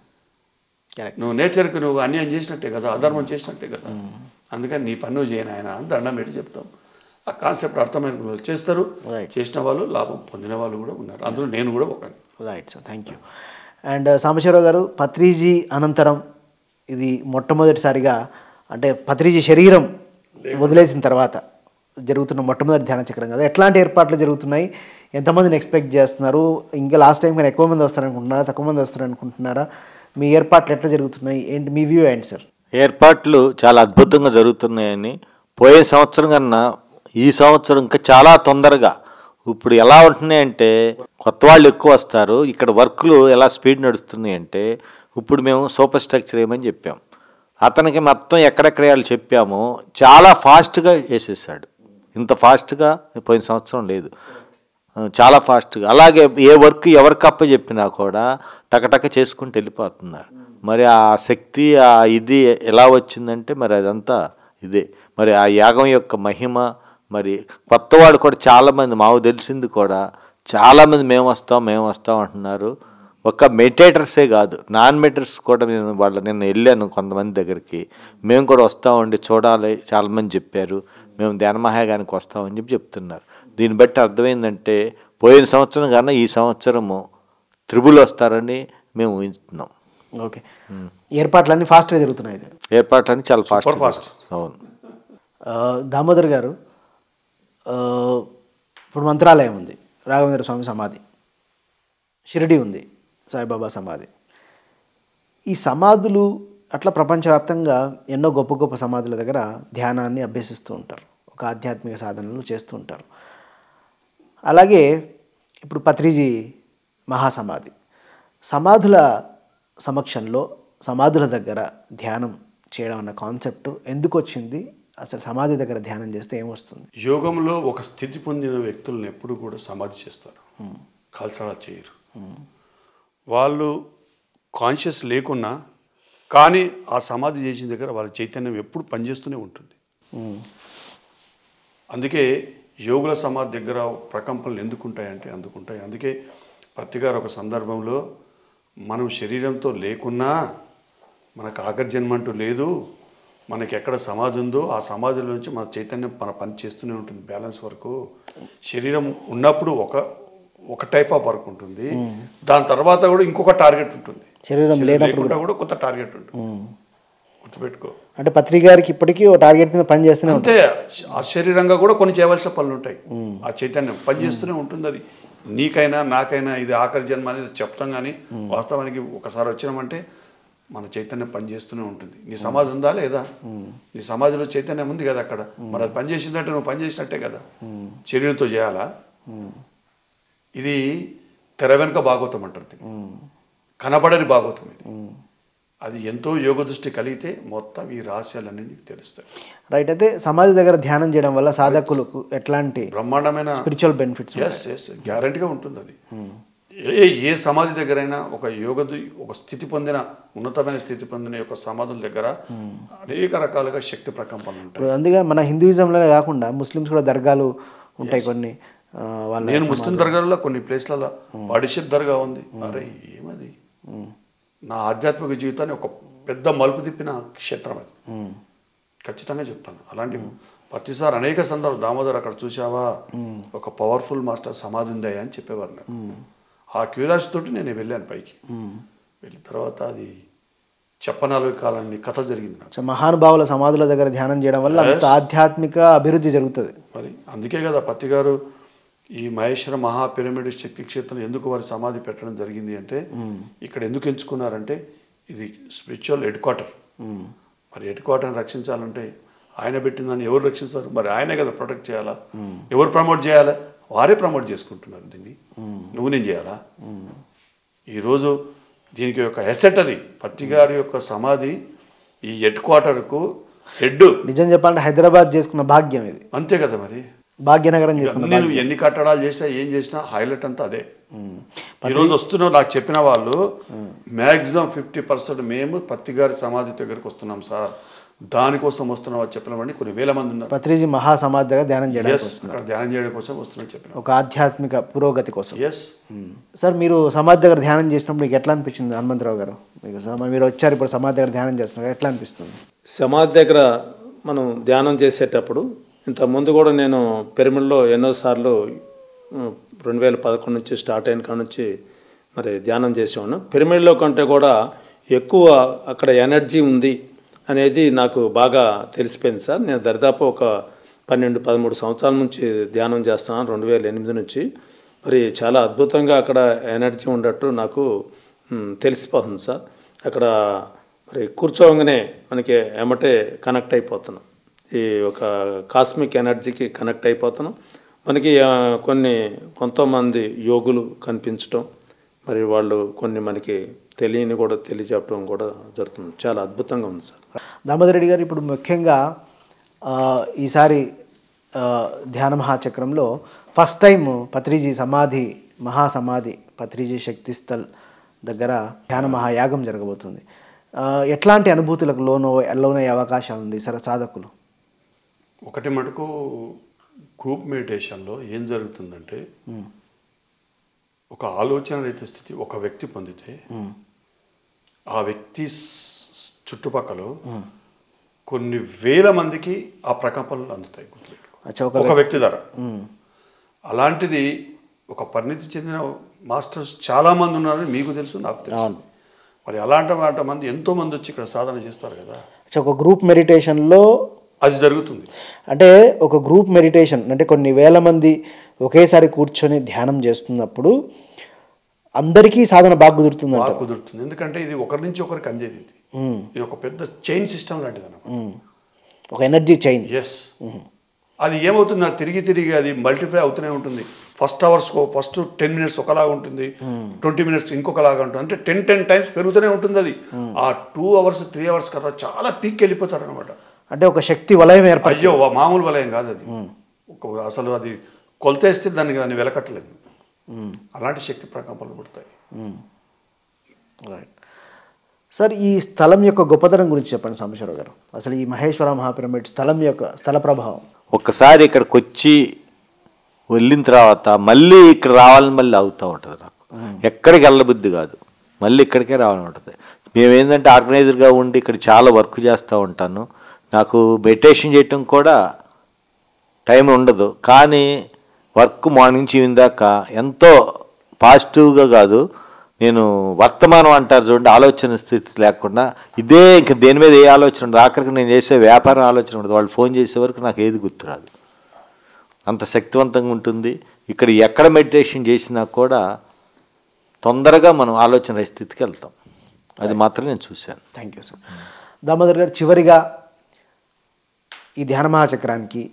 కరెక్ట్ నువ్వు నేచర్కి నువ్వు అన్యాయం చేసినట్టే కదా అధర్మం చేసినట్టే కదా అందుకని నీ పన్ను చేయను ఆయన అని దండం పెట్టి చెప్తాం ఆ కాన్సెప్ట్ అర్థమైన వాళ్ళు చేస్తారు Right. చేసిన వాళ్ళు లాభం పొందిన వాళ్ళు కూడా ఉన్నారు అందులో నేను కూడా ఒకని right sir thank you and Sambasivarao garu Patriji అనంతరం ఇది మొట్టమొదటిసారిగా అంటే పత్రిజీ శరీరం వదిలేసిన తర్వాత జరుగుతున్న మొట్టమొదటి ధ్యాన చక్రం కదా ఎట్లాంటి ఏర్పాట్లు జరుగుతున్నాయి ఎంతమందిని ఎక్స్పెక్ట్ చేస్తున్నారు ఇంకా లాస్ట్ టైం కానీ ఎక్కువ మంది వస్తారనుకుంటున్నారా తక్కువ మంది వస్తారనుకుంటున్నారా మీ ఏర్పాట్లు ఎట్లా జరుగుతున్నాయి ఏంటి మీ వ్యూ ఏంటి సార్ ఏర్పాట్లు చాలా అద్భుతంగా జరుగుతున్నాయని పోయే సంవత్సరం కన్నా ఈ సంవత్సరం ఇంకా చాలా తొందరగా ఇప్పుడు ఎలా ఉంటున్నాయంటే కొత్త వాళ్ళు ఎక్కువ వస్తారు ఇక్కడ వర్క్లు ఎలా స్పీడ్ నడుస్తున్నాయి అంటే ఇప్పుడు మేము సూపర్ స్ట్రక్చర్ ఏమని చెప్పాం అతనికి మొత్తం ఎక్కడెక్కడ వేయాలో చెప్పాము చాలా ఫాస్ట్గా వేసేసాడు ఇంత ఫాస్ట్గా పోయిన సంవత్సరం లేదు ఆ, చాలా ఫాస్ట్గా అలాగే ఏ వర్క్ ఎవరికి అప్ప చెప్పినా కూడా టకటక చేసుకుంటూ వెళ్ళిపోతున్నారు మరి ఆ శక్తి ఆ ఇది ఎలా వచ్చిందంటే మరి అదంతా ఇదే మరి ఆ యాగం యొక్క మహిమ మరి కొత్తవాడు కూడా చాలామంది మాకు తెలిసింది కూడా చాలామంది మేము వస్తాం మేము వస్తాం అంటున్నారు ఒక మెడిటేటర్సే కాదు నాన్ మెడిటర్స్ కూడా నేను వాళ్ళ నేను వెళ్ళాను కొంతమంది దగ్గరికి మేము కూడా వస్తామండి చూడాలి చాలామంది చెప్పారు మేము ధ్యానమహాయాగానికి వస్తామని చెప్పి చెప్తున్నారు దీన్ని బట్టి అర్థమైందంటే పోయిన సంవత్సరం కన్నా ఈ సంవత్సరము త్రిబుల్ వస్తారని మేము ఊహిస్తున్నాం ఓకే ఏర్పాట్లన్నీ ఫాస్ట్గా జరుగుతున్నాయి ఇది ఏర్పాట్లన్నీ చాలా ఫాస్ట్ Super fast. అవును ఆ, దామోదర్ గారు ఆ, ఇప్పుడు మంత్రాలయం ఉంది రాఘవేంద్ర స్వామి సమాధి షిరిడి ఉంది సాయిబాబా సమాధి ఈ సమాధులు అట్లా ప్రపంచవ్యాప్తంగా ఎన్నో గొప్ప గొప్ప సమాధుల దగ్గర ధ్యానాన్ని అభ్యసిస్తూ ఉంటారు ఒక ఆధ్యాత్మిక సాధనలు చేస్తూ ఉంటారు అలాగే ఇప్పుడు పత్రిజీ మహాసమాధి సమాధుల సమక్షంలో సమాధుల దగ్గర ధ్యానం చేయడం అన్న కాన్సెప్ట్ ఎందుకు వచ్చింది అసలు సమాధి దగ్గర ధ్యానం చేస్తే ఏమొస్తుంది యోగంలో ఒక స్థితి పొందిన వ్యక్తులను ఎప్పుడు కూడా సమాధి చేస్తారు కాల్చడా చేయరు వాళ్ళు కాన్షియస్ లేకున్నా కానీ ఆ సమాధి చేసిన దగ్గర వాళ్ళ చైతన్యం ఎప్పుడు పనిచేస్తూనే ఉంటుంది అందుకే యోగుల సమాధి దగ్గర ప్రకంపనలు ఎందుకు ఉంటాయంటే అందుకుంటాయి అందుకే ప్రతిగారు ఒక సందర్భంలో మనం శరీరంతో లేకున్నా మనకు ఆకర్జన్మ అంటూ లేదు మనకి ఎక్కడ సమాధి ఉందో ఆ సమాధిలో నుంచి మన చైతన్యం మన పని చేస్తూనే ఉంటుంది బ్యాలెన్స్ వరకు శరీరం ఉన్నప్పుడు ఒక ఒక టైప్ ఆఫ్ వర్క్ ఉంటుంది దాని తర్వాత కూడా ఇంకొక టార్గెట్ ఉంటుంది శరీరం లేనప్పుడు లేకుండా కూడా కొత్త టార్గెట్ ఉంటుంది గుర్తుపెట్టుకో అంటే పత్రిక గారికి ఇప్పటికీ ఓ టార్గెట్ మీద పని చేస్తూనే ఉంటారు అంతే ఆ శరీరంగా కూడా కొన్ని చేయవలసిన పనులు ఉంటాయి ఆ చైతన్యం పనిచేస్తూనే ఉంటుంది అది నీకైనా నాకైనా ఇది ఆఖరి జన్మ అనేది చెప్తాం కానీ వాస్తవానికి ఒకసారి వచ్చినామంటే మన చైతన్యం పనిచేస్తూనే ఉంటుంది నీ సమాధి ఉందా లేదా నీ సమాధిలో చైతన్యం ఉంది కదా అక్కడ మరి అది పనిచేసిందంటే నువ్వు పనిచేసినట్టే కదా శరీరంతో చేయాలా ఇది తెర వెనుక భాగవతం అంటారు దీన్ని. కనబడని భాగవతం ఇది అది ఎంతో యోగ దృష్టి కలిగితే మొత్తం ఈ రహస్యాలన్నీ నీకు తెలుస్తాయి రైట్ అయితే సమాధి దగ్గర ధ్యానం చేయడం వల్ల సాధకులకు ఎట్లాంటి బ్రహ్మాండమైన స్పిరిచువల్ బెనిఫిట్స్ ఎస్ ఎస్ గ్యారంటీగా ఉంటుంది అది ఏ ఏ సమాధి దగ్గరైనా ఒక యోగ ఒక స్థితి పొందిన ఉన్నతమైన స్థితి పొందిన యొక్క సమాధుల దగ్గర అనేక రకాలుగా శక్తి ప్రకంపనలు ఉంటాయి ఇప్పుడు అందుకే మన హిందూయిజంలోనే కాకుండా ముస్లిమ్స్ కూడా దర్గాలు ఉంటాయి కొన్ని ఆ, వాళ్ళ నేను ముస్లిం దర్గాల్లో కొన్ని ప్లేస్లలో పాడిషిప్ దర్గా ఉంది అరే ఏమది నా ఆధ్యాత్మిక జీవితాన్ని ఒక పెద్ద మలుపు తిప్పిన క్షేత్రం అది ఖచ్చితంగా చెప్తాను అలాంటి ప్రతిసారి అనేక సందర్భాలు దామోదర్ అక్కడ చూసావా ఒక పవర్ఫుల్ మాస్టర్ సమాధి ఉందయ్యా అని చెప్పేవారు నాకు ఆ క్యూరియాసిటీ తోటి నేను వెళ్ళాను పైకి వెళ్ళిన తర్వాత అది చెప్పనాలుగు కాలాన్ని కథ జరిగింది నాకు సో మహానుభావుల సమాధుల దగ్గర ధ్యానం చేయడం వల్ల అంత ఆధ్యాత్మిక అభివృద్ధి జరుగుతుంది మరి అందుకే కదా పత్తి గారు ఈ మహేశ్వర మహా పిరమిడ్ శక్తి క్షేత్రం ఎందుకు వారి సమాధి పెట్టడం జరిగింది అంటే ఇక్కడ ఎందుకు ఎంచుకున్నారంటే ఇది స్పిరిచువల్ హెడ్ క్వార్టర్ మరి హెడ్ క్వార్టర్ని రక్షించాలంటే ఆయన పెట్టిందని ఎవరు రక్షిస్తారు మరి ఆయనే కదా ప్రొటెక్ట్ చేయాలా ఎవరు ప్రమోట్ చేయాలా వారే ప్రమోట్ చేసుకుంటున్నారు దీన్ని నువ్వు నేను చేయాలా ఈరోజు దీనికి ఒక ఎసెట్ అది పత్తి గారి యొక్క సమాధి ఈ హెడ్ క్వార్టర్కు హెడ్ నిజం చెప్పాలంటే హైదరాబాద్ చేసుకున్న భాగ్యం ఇది అంతే కదా మరి భాగ్యనగరం చేసుకున్న నేను ఎన్ని కట్టడాలు చేసినా ఏం చేసినా హైలైట్ అంతా అదే ఈరోజు వస్తున్న నాకు చెప్పిన వాళ్ళు మ్యాక్సిమం ఫిఫ్టీ పర్సెంట్ మేము పత్తి గారి సమాధి దగ్గరికి వస్తున్నాం సార్ దానికోసం వస్తున్నాం అని చెప్పిన వాడిని కొన్ని వేల మంది ఉన్నారు పత్రిజీ మహాసమాధి దగ్గర ధ్యానం చేయడానికి ఎస్ అక్కడ ధ్యానం చేయడం కోసం వస్తున్నాం చెప్పిన ఒక ఆధ్యాత్మిక పురోగతి కోసం ఎస్ సార్ మీరు సమాధి దగ్గర ధ్యానం చేసినప్పుడు మీకు ఎట్లా అనిపించింది హనుమంతరావు గారు మీకు సమ- మీరు వచ్చారు ఇప్పుడు సమాధి దగ్గర ధ్యానం చేస్తున్నారు ఎట్లా అనిపిస్తుంది సమాధి దగ్గర మనం ధ్యానం చేసేటప్పుడు ఇంత ముందు కూడా నేను పిరమిడ్లో ఎన్నోసార్లు ఉమ్, రెండు వేల పదకొండు నుంచి స్టార్ట్ అయిన కాడ నుంచి మరి ధ్యానం చేసేవాను పిరమిడ్లో కంటే కూడా ఎక్కువ అక్కడ ఎనర్జీ ఉంది అనేది నాకు బాగా తెలిసిపోయింది సార్ నేను దరిదాపు ఒక పన్నెండు పదమూడు సంవత్సరాల నుంచి ధ్యానం చేస్తున్నాను రెండు వేల ఎనిమిది నుంచి మరి చాలా అద్భుతంగా అక్కడ ఎనర్జీ ఉండట్టు నాకు ఉమ్, తెలిసిపోతుంది సార్ అక్కడ మరి కూర్చోగానే మనకి ఎమటే కనెక్ట్ అయిపోతున్నాం ఈ ఒక కాస్మిక్ ఎనర్జీకి కనెక్ట్ అయిపోతున్నాం మనకి ఆ, కొన్ని కొంతమంది యోగులు కనిపించటం మరి వాళ్ళు కొన్ని మనకి తెలియని కూడా తెలియజెప్పడం కూడా జరుగుతుంది చాలా అద్భుతంగా ఉంది సార్ దామోదర్ రెడ్డి గారు ఇప్పుడు ముఖ్యంగా ఆ, ఈసారి ఆ, ధ్యాన మహాచక్రంలో ఫస్ట్ టైం పత్రిజీ సమాధి మహాసమాధి పత్రిజీ శక్తిస్థల్ దగ్గర ధ్యాన మహాయాగం జరగబోతుంది ఆ, ఎట్లాంటి అనుభూతులకు లోనో లోనయ్యే అవకాశం ఉంది సర సాధకులు ఒకటి మటుకు గ్రూప్ మెడిటేషన్లో ఏం జరుగుతుందంటే ఒక ఆలోచన రహిత స్థితి ఒక వ్యక్తి పొందితే ఆ వ్యక్తి స్- చుట్టుపక్కల కొన్ని వేల మందికి ఆ ప్రకంపనలు అందుతాయి గుర్తుపెట్టుకో. అచ్చా ఒక ఒక వ్యక్తి ద్వారా అలాంటిది ఒక పరిణితి చెందిన మాస్టర్స్ చాలా మంది ఉన్నారని మీకు తెలుసు నాకు తెలుసు మరి అలాంటి మాట మంది ఎంతో మంది వచ్చి ఇక్కడ సాధన చేస్తారు కదా అచ్చా, ఒక గ్రూప్ మెడిటేషన్లో అది జరుగుతుంది అంటే ఒక గ్రూప్ మెడిటేషన్ అంటే కొన్ని వేల మంది ఒకేసారి కూర్చొని ధ్యానం చేస్తున్నప్పుడు అందరికీ సాధన బాగా కుదురుతుంది బాగా కుదురుతుంది ఎందుకంటే ఇది ఒకరి నుంచి ఒకరికి అందేది ఇది ఇది ఒక పెద్ద చైన్ సిస్టమ్ లాంటిది అన్నమాట ఒక ఎనర్జీ చైన్ ఎస్ అది ఏమవుతుంది నాకు తిరిగి తిరిగి అది మల్టిప్లై అవుతూనే ఉంటుంది first hours first ten minutes ఒకలాగా ఉంటుంది ట్వంటీ మినిట్స్ ఇంకొకలాగా ఉంటుంది అంటే టెన్ టెన్ టైమ్స్ పెరుగుతూనే ఉంటుంది అది ఆ టూ అవర్స్ త్రీ అవర్స్ కదా చాలా పీక్ వెళ్ళిపోతారు అనమాట అంటే ఒక శక్తి వలయం ఏర్పడి అయ్యో వా- మామూలు వలయం కాదు అది ఒక అసలు అది కొలతేస్తే దాన్ని దాన్ని వెలకట్టలేదు అలాంటి శక్తి ప్రకంపనలు పుడతాయి రైట్ సార్ ఈ స్థలం యొక్క గొప్పతనం గురించి చెప్పండి సాంబశ్వరరావు గారు అసలు ఈ మహేశ్వర మహాపిరమిడ్ స్థలం యొక్క స్థల ప్రభావం ఒక్కసారి ఇక్కడికి వచ్చి వెళ్ళిన తర్వాత మళ్ళీ ఇక్కడ రావాలని మళ్ళీ అవుతూ ఉంటుంది నాకు ఎక్కడికి వెళ్ళబుద్ధి కాదు మళ్ళీ ఇక్కడికే రావాలని ఉంటుంది మేము ఏంటంటే ఆర్గనైజర్గా ఉండి ఇక్కడ చాలా వర్క్ చేస్తూ ఉంటాను నాకు మెడిటేషన్ చేయటం కూడా టైం ఉండదు కానీ వర్క్ మార్నింగ్ నుంచి ఈవినింగ్ దాకా ఎంతో పాజిటివ్గా కాదు నేను వర్తమానం అంటారు చూడండి ఆలోచన స్థితి లేకుండా ఇదే ఇంక దేని మీద ఏ ఆలోచన ఉండదు ఆఖరికి నేను చేసే వ్యాపారం ఆలోచన ఉండదు వాళ్ళు ఫోన్ చేసే వరకు నాకు ఏది గుర్తురాదు అంత శక్తివంతంగా ఉంటుంది ఇక్కడ ఎక్కడ మెడిటేషన్ చేసినా కూడా తొందరగా మనం ఆలోచన రహిత స్థితికి వెళ్తాం అది మాత్రం నేను చూశాను థ్యాంక్ యూ సార్ దామోదర్ గారు చివరిగా ఈ ధ్యాన మహాచక్రానికి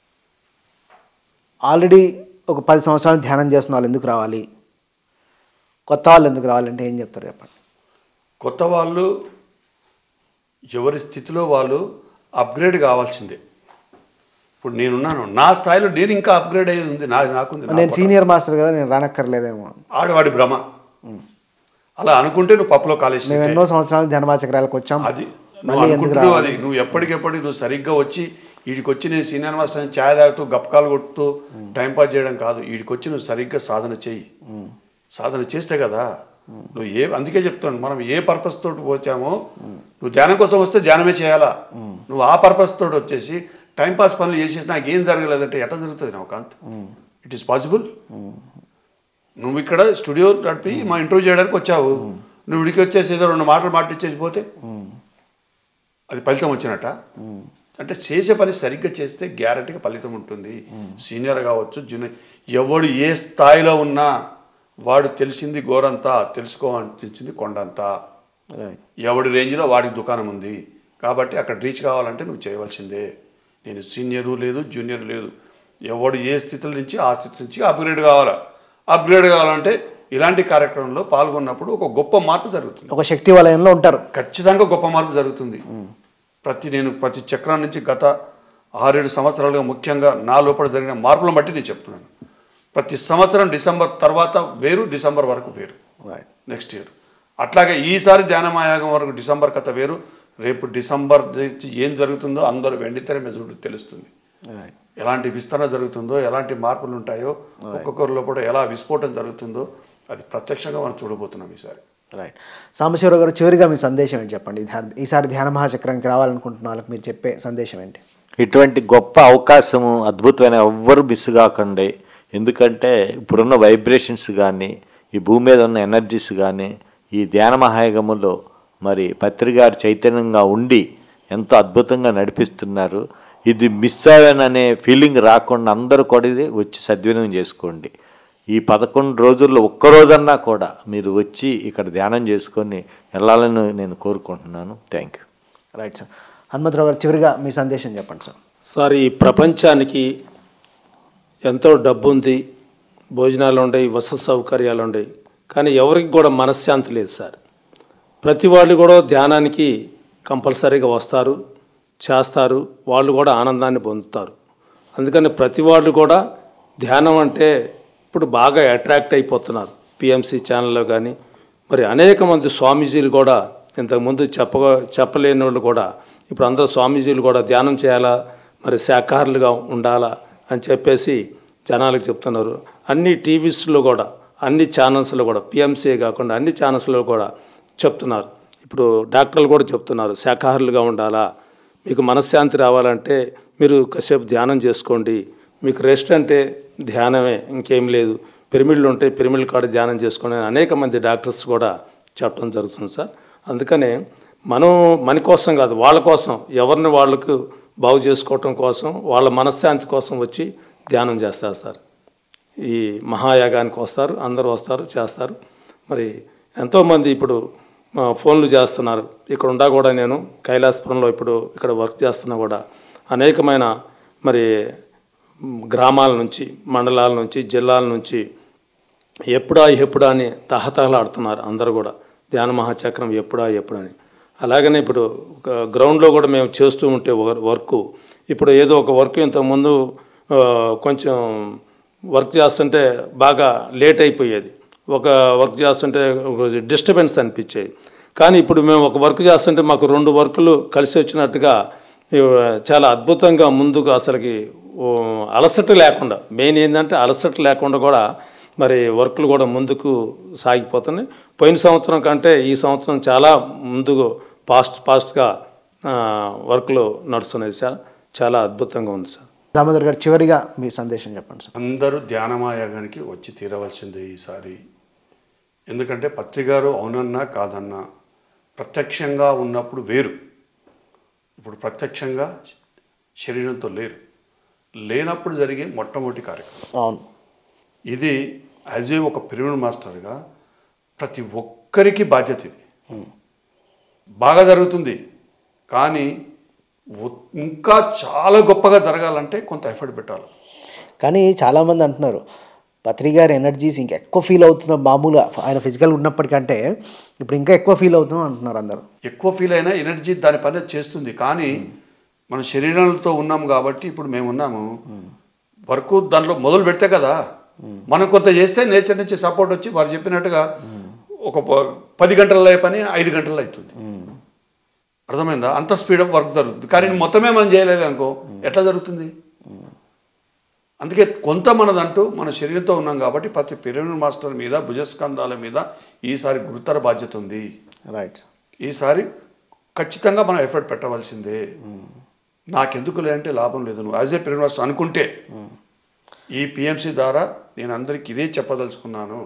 ఆల్రెడీ ఒక పది సంవత్సరాలు ధ్యానం చేస్తున్న వాళ్ళు ఎందుకు రావాలి కొత్త వాళ్ళు ఎందుకు రావాలంటే ఏం చెప్తారు చెప్పండి కొత్త వాళ్ళు ఎవరి స్థితిలో వాళ్ళు అప్గ్రేడ్ కావాల్సిందే ఇప్పుడు నేనున్నాను నా స్థాయిలో నేను ఇంకా అప్గ్రేడ్ అయ్యేది ఉంది నా నాకుంది నా నేను సీనియర్ మాస్టర్ కదా నేను రానక్కర్లేదేమో ఆడవాడి భ్రమ అలా అనుకుంటే నువ్వు పప్పులో కాలేసి మేము ఎన్నో సంవత్సరాలు ధర్మాచక్రాలకు వచ్చాం అది నువ్వు మళ్ళీ ఎందుకు అనుకుంటున్నావు రావాలి? అది నువ్వు ఎప్పటికెప్పటికి నువ్వు సరిగ్గా వచ్చి వీడికి వచ్చి నేను సీనియర్ మాస్టర్ అని ఛాయ్ తాగుతూ గప్పకాలు కొడుతూ టైం పాస్ చేయడం కాదు వీడికి వచ్చి నువ్వు సరిగ్గా సాధన చెయ్యి సాధన చేస్తే కదా నువ్వు ఏ అందుకే చెప్తాను మనం ఏ పర్పస్ తోటి వచ్చామో నువ్వు ధ్యానం కోసం వస్తే ధ్యానమే చేయాలా నువ్వు ఆ పర్పస్ తోటి వచ్చేసి టైం పాస్ పనులు చేసేసి నాకు ఏం జరగలేదంటే ఎట్లా జరుగుతుంది నవకాంత్ ఇట్ ఈస్ పాసిబుల్ నువ్వు ఇక్కడ స్టూడియో నడిపి మా ఇంటర్వ్యూ చేయడానికి వచ్చావు నువ్వు ఇడికి వచ్చేసి ఏదో రెండు మాటలు మాటిచ్చేసి పోతే అది ఫలితం వచ్చినట్ట అంటే చేసే పని సరిగ్గా చేస్తే గ్యారంటీగా ఫలితం ఉంటుంది సీనియర్ కావచ్చు జూనియర్ ఎవడు ఏ స్థాయిలో ఉన్నా వాడు తెలిసింది గోరంతా తెలుసుకోవాల్సింది కొండంతా Right. ఎవడి రేంజ్లో వాడికి దుకాణం ఉంది కాబట్టి అక్కడ రీచ్ కావాలంటే నువ్వు చేయవలసిందే నేను సీనియరు లేదు జూనియర్ లేదు ఎవడు ఏ స్థితుల నుంచి ఆ స్థితి నుంచి అప్గ్రేడ్ కావాలా అప్గ్రేడ్ కావాలంటే ఇలాంటి కార్యక్రమంలో పాల్గొన్నప్పుడు ఒక గొప్ప మార్పు జరుగుతుంది ఒక శక్తి వలయంలో ఉంటారు ఖచ్చితంగా గొప్ప మార్పు జరుగుతుంది ప్రతి నేను ప్రతి చక్రం నుంచి గత ఆరేడు సంవత్సరాలుగా ముఖ్యంగా నా లోపల జరిగిన మార్పులను బట్టి నేను చెప్తున్నాను ప్రతి సంవత్సరం డిసెంబర్ తర్వాత వేరు డిసెంబర్ వరకు వేరు Right. నెక్స్ట్ ఇయర్ అట్లాగే ఈసారి ధ్యానమాయాగం వరకు డిసెంబర్ కథ వేరు రేపు డిసెంబర్ నుంచి ఏం జరుగుతుందో అందరూ వెండితెర మీద చూడు తెలుస్తుంది Right. ఎలాంటి విస్తరణ జరుగుతుందో ఎలాంటి మార్పులు ఉంటాయో ఒక్కొక్కరిలో కూడా ఎలా విస్ఫోటం జరుగుతుందో అది ప్రత్యక్షంగా మనం చూడబోతున్నాం ఈసారి రైట్ సాంబశివరావు గారు చివరిగా మీ సందేశం ఏంటి చెప్పండి ధ్యాన- ఈసారి ధ్యాన మహాచక్రానికి రావాలనుకుంటున్న వాళ్ళకి మీరు చెప్పే సందేశం ఏంటి ఇటువంటి గొప్ప అవకాశము అద్భుతమైన ఎవ్వరు మిస్ కాకండి ఎందుకంటే ఇప్పుడున్న వైబ్రేషన్స్ కానీ ఈ భూమి మీద ఉన్న ఎనర్జీస్ కానీ ఈ ధ్యాన మహాయగములో మరి పత్రిగారు చైతన్యంగా ఉండి ఎంతో అద్భుతంగా నడిపిస్తున్నారు ఇది మిస్ అయ్యాననే ఫీలింగ్ రాకుండా అందరూ కూడా ఇది వచ్చి సద్వినియోగం చేసుకోండి ఈ పదకొండు రోజుల్లో ఒక్క రోజన్నా కూడా మీరు వచ్చి ఇక్కడ ధ్యానం చేసుకొని వెళ్ళాలని నేను కోరుకుంటున్నాను thank you right sir Hanumantharao garu చివరిగా మీ సందేశం చెప్పండి సార్ సార్ ఈ ప్రపంచానికి ఎంతో డబ్బు ఉంది భోజనాలు ఉండయి వసతి సౌకర్యాలు ఉండయి కానీ ఎవరికి కూడా మనశ్శాంతి లేదు సార్ ప్రతి వాళ్ళు కూడా ధ్యానానికి కంపల్సరీగా వస్తారు చేస్తారు వాళ్ళు కూడా ఆనందాన్ని పొందుతారు అందుకని ప్రతి వాళ్ళు కూడా ధ్యానం అంటే ఇప్పుడు బాగా అట్రాక్ట్ అయిపోతున్నారు పిఎంసి ఛానల్లో కానీ మరి అనేక మంది స్వామీజీలు కూడా ఇంతకుముందు చెప్ప చెప్పలేని వాళ్ళు కూడా ఇప్పుడు అందరూ స్వామీజీలు కూడా ధ్యానం చేయాలా మరి శాఖాహారులుగా ఉండాలా అని చెప్పేసి జనాలకు చెప్తున్నారు అన్ని టీవీస్లో కూడా అన్ని ఛానల్స్లో కూడా పిఎంసీ కాకుండా అన్ని ఛానల్స్లో కూడా చెప్తున్నారు ఇప్పుడు డాక్టర్లు కూడా చెప్తున్నారు శాఖాహారులుగా ఉండాలా మీకు మనశ్శాంతి రావాలంటే మీరు కాసేపు ధ్యానం చేసుకోండి మీకు రెస్ట్ అంటే ధ్యానమే ఇంకేం లేదు పిరమిడ్లు ఉంటే పిరమిడ్ కాడ ధ్యానం చేసుకోండి అని అనేక మంది డాక్టర్స్ కూడా చెప్పడం జరుగుతుంది సార్ అందుకనే మనం మన కోసం కాదు వాళ్ళ కోసం ఎవరిని వాళ్ళకు బాగు చేసుకోవటం కోసం వాళ్ళ మనశ్శాంతి కోసం వచ్చి ధ్యానం చేస్తారు సార్ ఈ మహాయాగానికి వస్తారు అందరూ వస్తారు చేస్తారు మరి ఎంతోమంది ఇప్పుడు ఆ, ఫోన్లు చేస్తున్నారు ఇక్కడ ఉండా కూడా నేను కైలాసపురంలో ఇప్పుడు ఇక్కడ వర్క్ చేస్తున్నా కూడా అనేకమైన మరి మ్, గ్రామాల నుంచి మండలాల నుంచి జిల్లాల నుంచి ఎప్పుడా ఎప్పుడా అని తహతహలాడుతున్నారు అందరూ కూడా ధ్యాన మహాచక్రం ఎప్పుడా ఎప్పుడని అలాగనే ఇప్పుడు ఒక గ్రౌండ్లో కూడా మేము చేస్తూ ఉంటే వర్- వర్క్ ఇప్పుడు ఏదో ఒక వర్క్ ఇంతకుముందు ఆ, కొంచెం వర్క్ చేస్తుంటే బాగా లేట్ అయిపోయేది ఒక వర్క్ చేస్తుంటే డిస్టర్బెన్స్ అనిపించేది కానీ ఇప్పుడు మేము ఒక వర్క్ చేస్తుంటే మాకు రెండు వర్కులు కలిసి వచ్చినట్టుగా ఇవి చాలా అద్భుతంగా ముందుకు అసలుకి ఓ, అలసట లేకుండా మెయిన్ ఏంటంటే అలసట లేకుండా కూడా మరి వర్క్లు కూడా ముందుకు సాగిపోతున్నాయి పోయిన సంవత్సరం కంటే ఈ సంవత్సరం చాలా ముందుకు ఫాస్ట్ ఫాస్ట్గా వర్క్లు నడుస్తున్నాయి సార్ చాలా అద్భుతంగా ఉంది సార్ దామోదర్ గారు చివరిగా మీ సందేశం చెప్పండి సార్ అందరూ ధ్యానమాయాగానికి వచ్చి తీరవలసిందే ఈసారి ఎందుకంటే పత్రికారు అవునన్నా కాదన్నా ప్రత్యక్షంగా ఉన్నప్పుడు వేరు ఇప్పుడు ప్రత్యక్షంగా శరీరంతో లేరు లేనప్పుడు జరిగే మొట్టమొదటి కార్యక్రమం అవును ఇది యాజ్ ఏ ఒక పిరమిడ్ మాస్టర్గా ప్రతి ఒక్కరికి బాధ్యత ఇది బాగా జరుగుతుంది కానీ ఉ- ఇంకా చాలా గొప్పగా జరగాలంటే కొంత ఎఫర్ట్ పెట్టాలి కానీ చాలామంది అంటున్నారు పత్రి గారి ఎనర్జీస్ ఇంకా ఎక్కువ ఫీల్ అవుతున్నాం మామూలుగా ఆయన ఫిజికల్ ఉన్నప్పటికంటే ఇప్పుడు ఇంకా ఎక్కువ ఫీల్ అవుతున్నాం అంటున్నారు అందరూ ఎక్కువ ఫీల్ అయినా ఎనర్జీ దాని పని అది చేస్తుంది కానీ మన శరీరాలతో ఉన్నాం కాబట్టి ఇప్పుడు మేము ఉన్నాము వర్క్ దాంట్లో మొదలు పెడితే కదా మనం కొంత చేస్తే నేచర్ నుంచి సపోర్ట్ వచ్చి వారు చెప్పినట్టుగా ఒక ప- పది గంటల పని ఐదు గంటల్లో అవుతుంది అర్థమైందా అంత స్పీడ్ అప్ వర్క్ జరుగుతుంది కానీ మొత్తమే మనం చేయలేదు అనుకో ఎట్లా జరుగుతుంది అందుకే కొంత మనదంటూ మన శరీరంతో ఉన్నాం కాబట్టి ప్రతి పిరమిడ్ మాస్టర్ మీద భుజస్కంధాల మీద ఈసారి గురుతర బాధ్యత ఉంది రైట్ ఈసారి ఖచ్చితంగా మనం ఎఫర్ట్ పెట్టవలసిందే నాకెందుకు లేదంటే లాభం లేదు నువ్వు యాజ్ ఏ పిరమిడ్ మాస్టర్ అనుకుంటే ఈ పిఎంసి ద్వారా నేను అందరికి ఇదే చెప్పదలుచుకున్నాను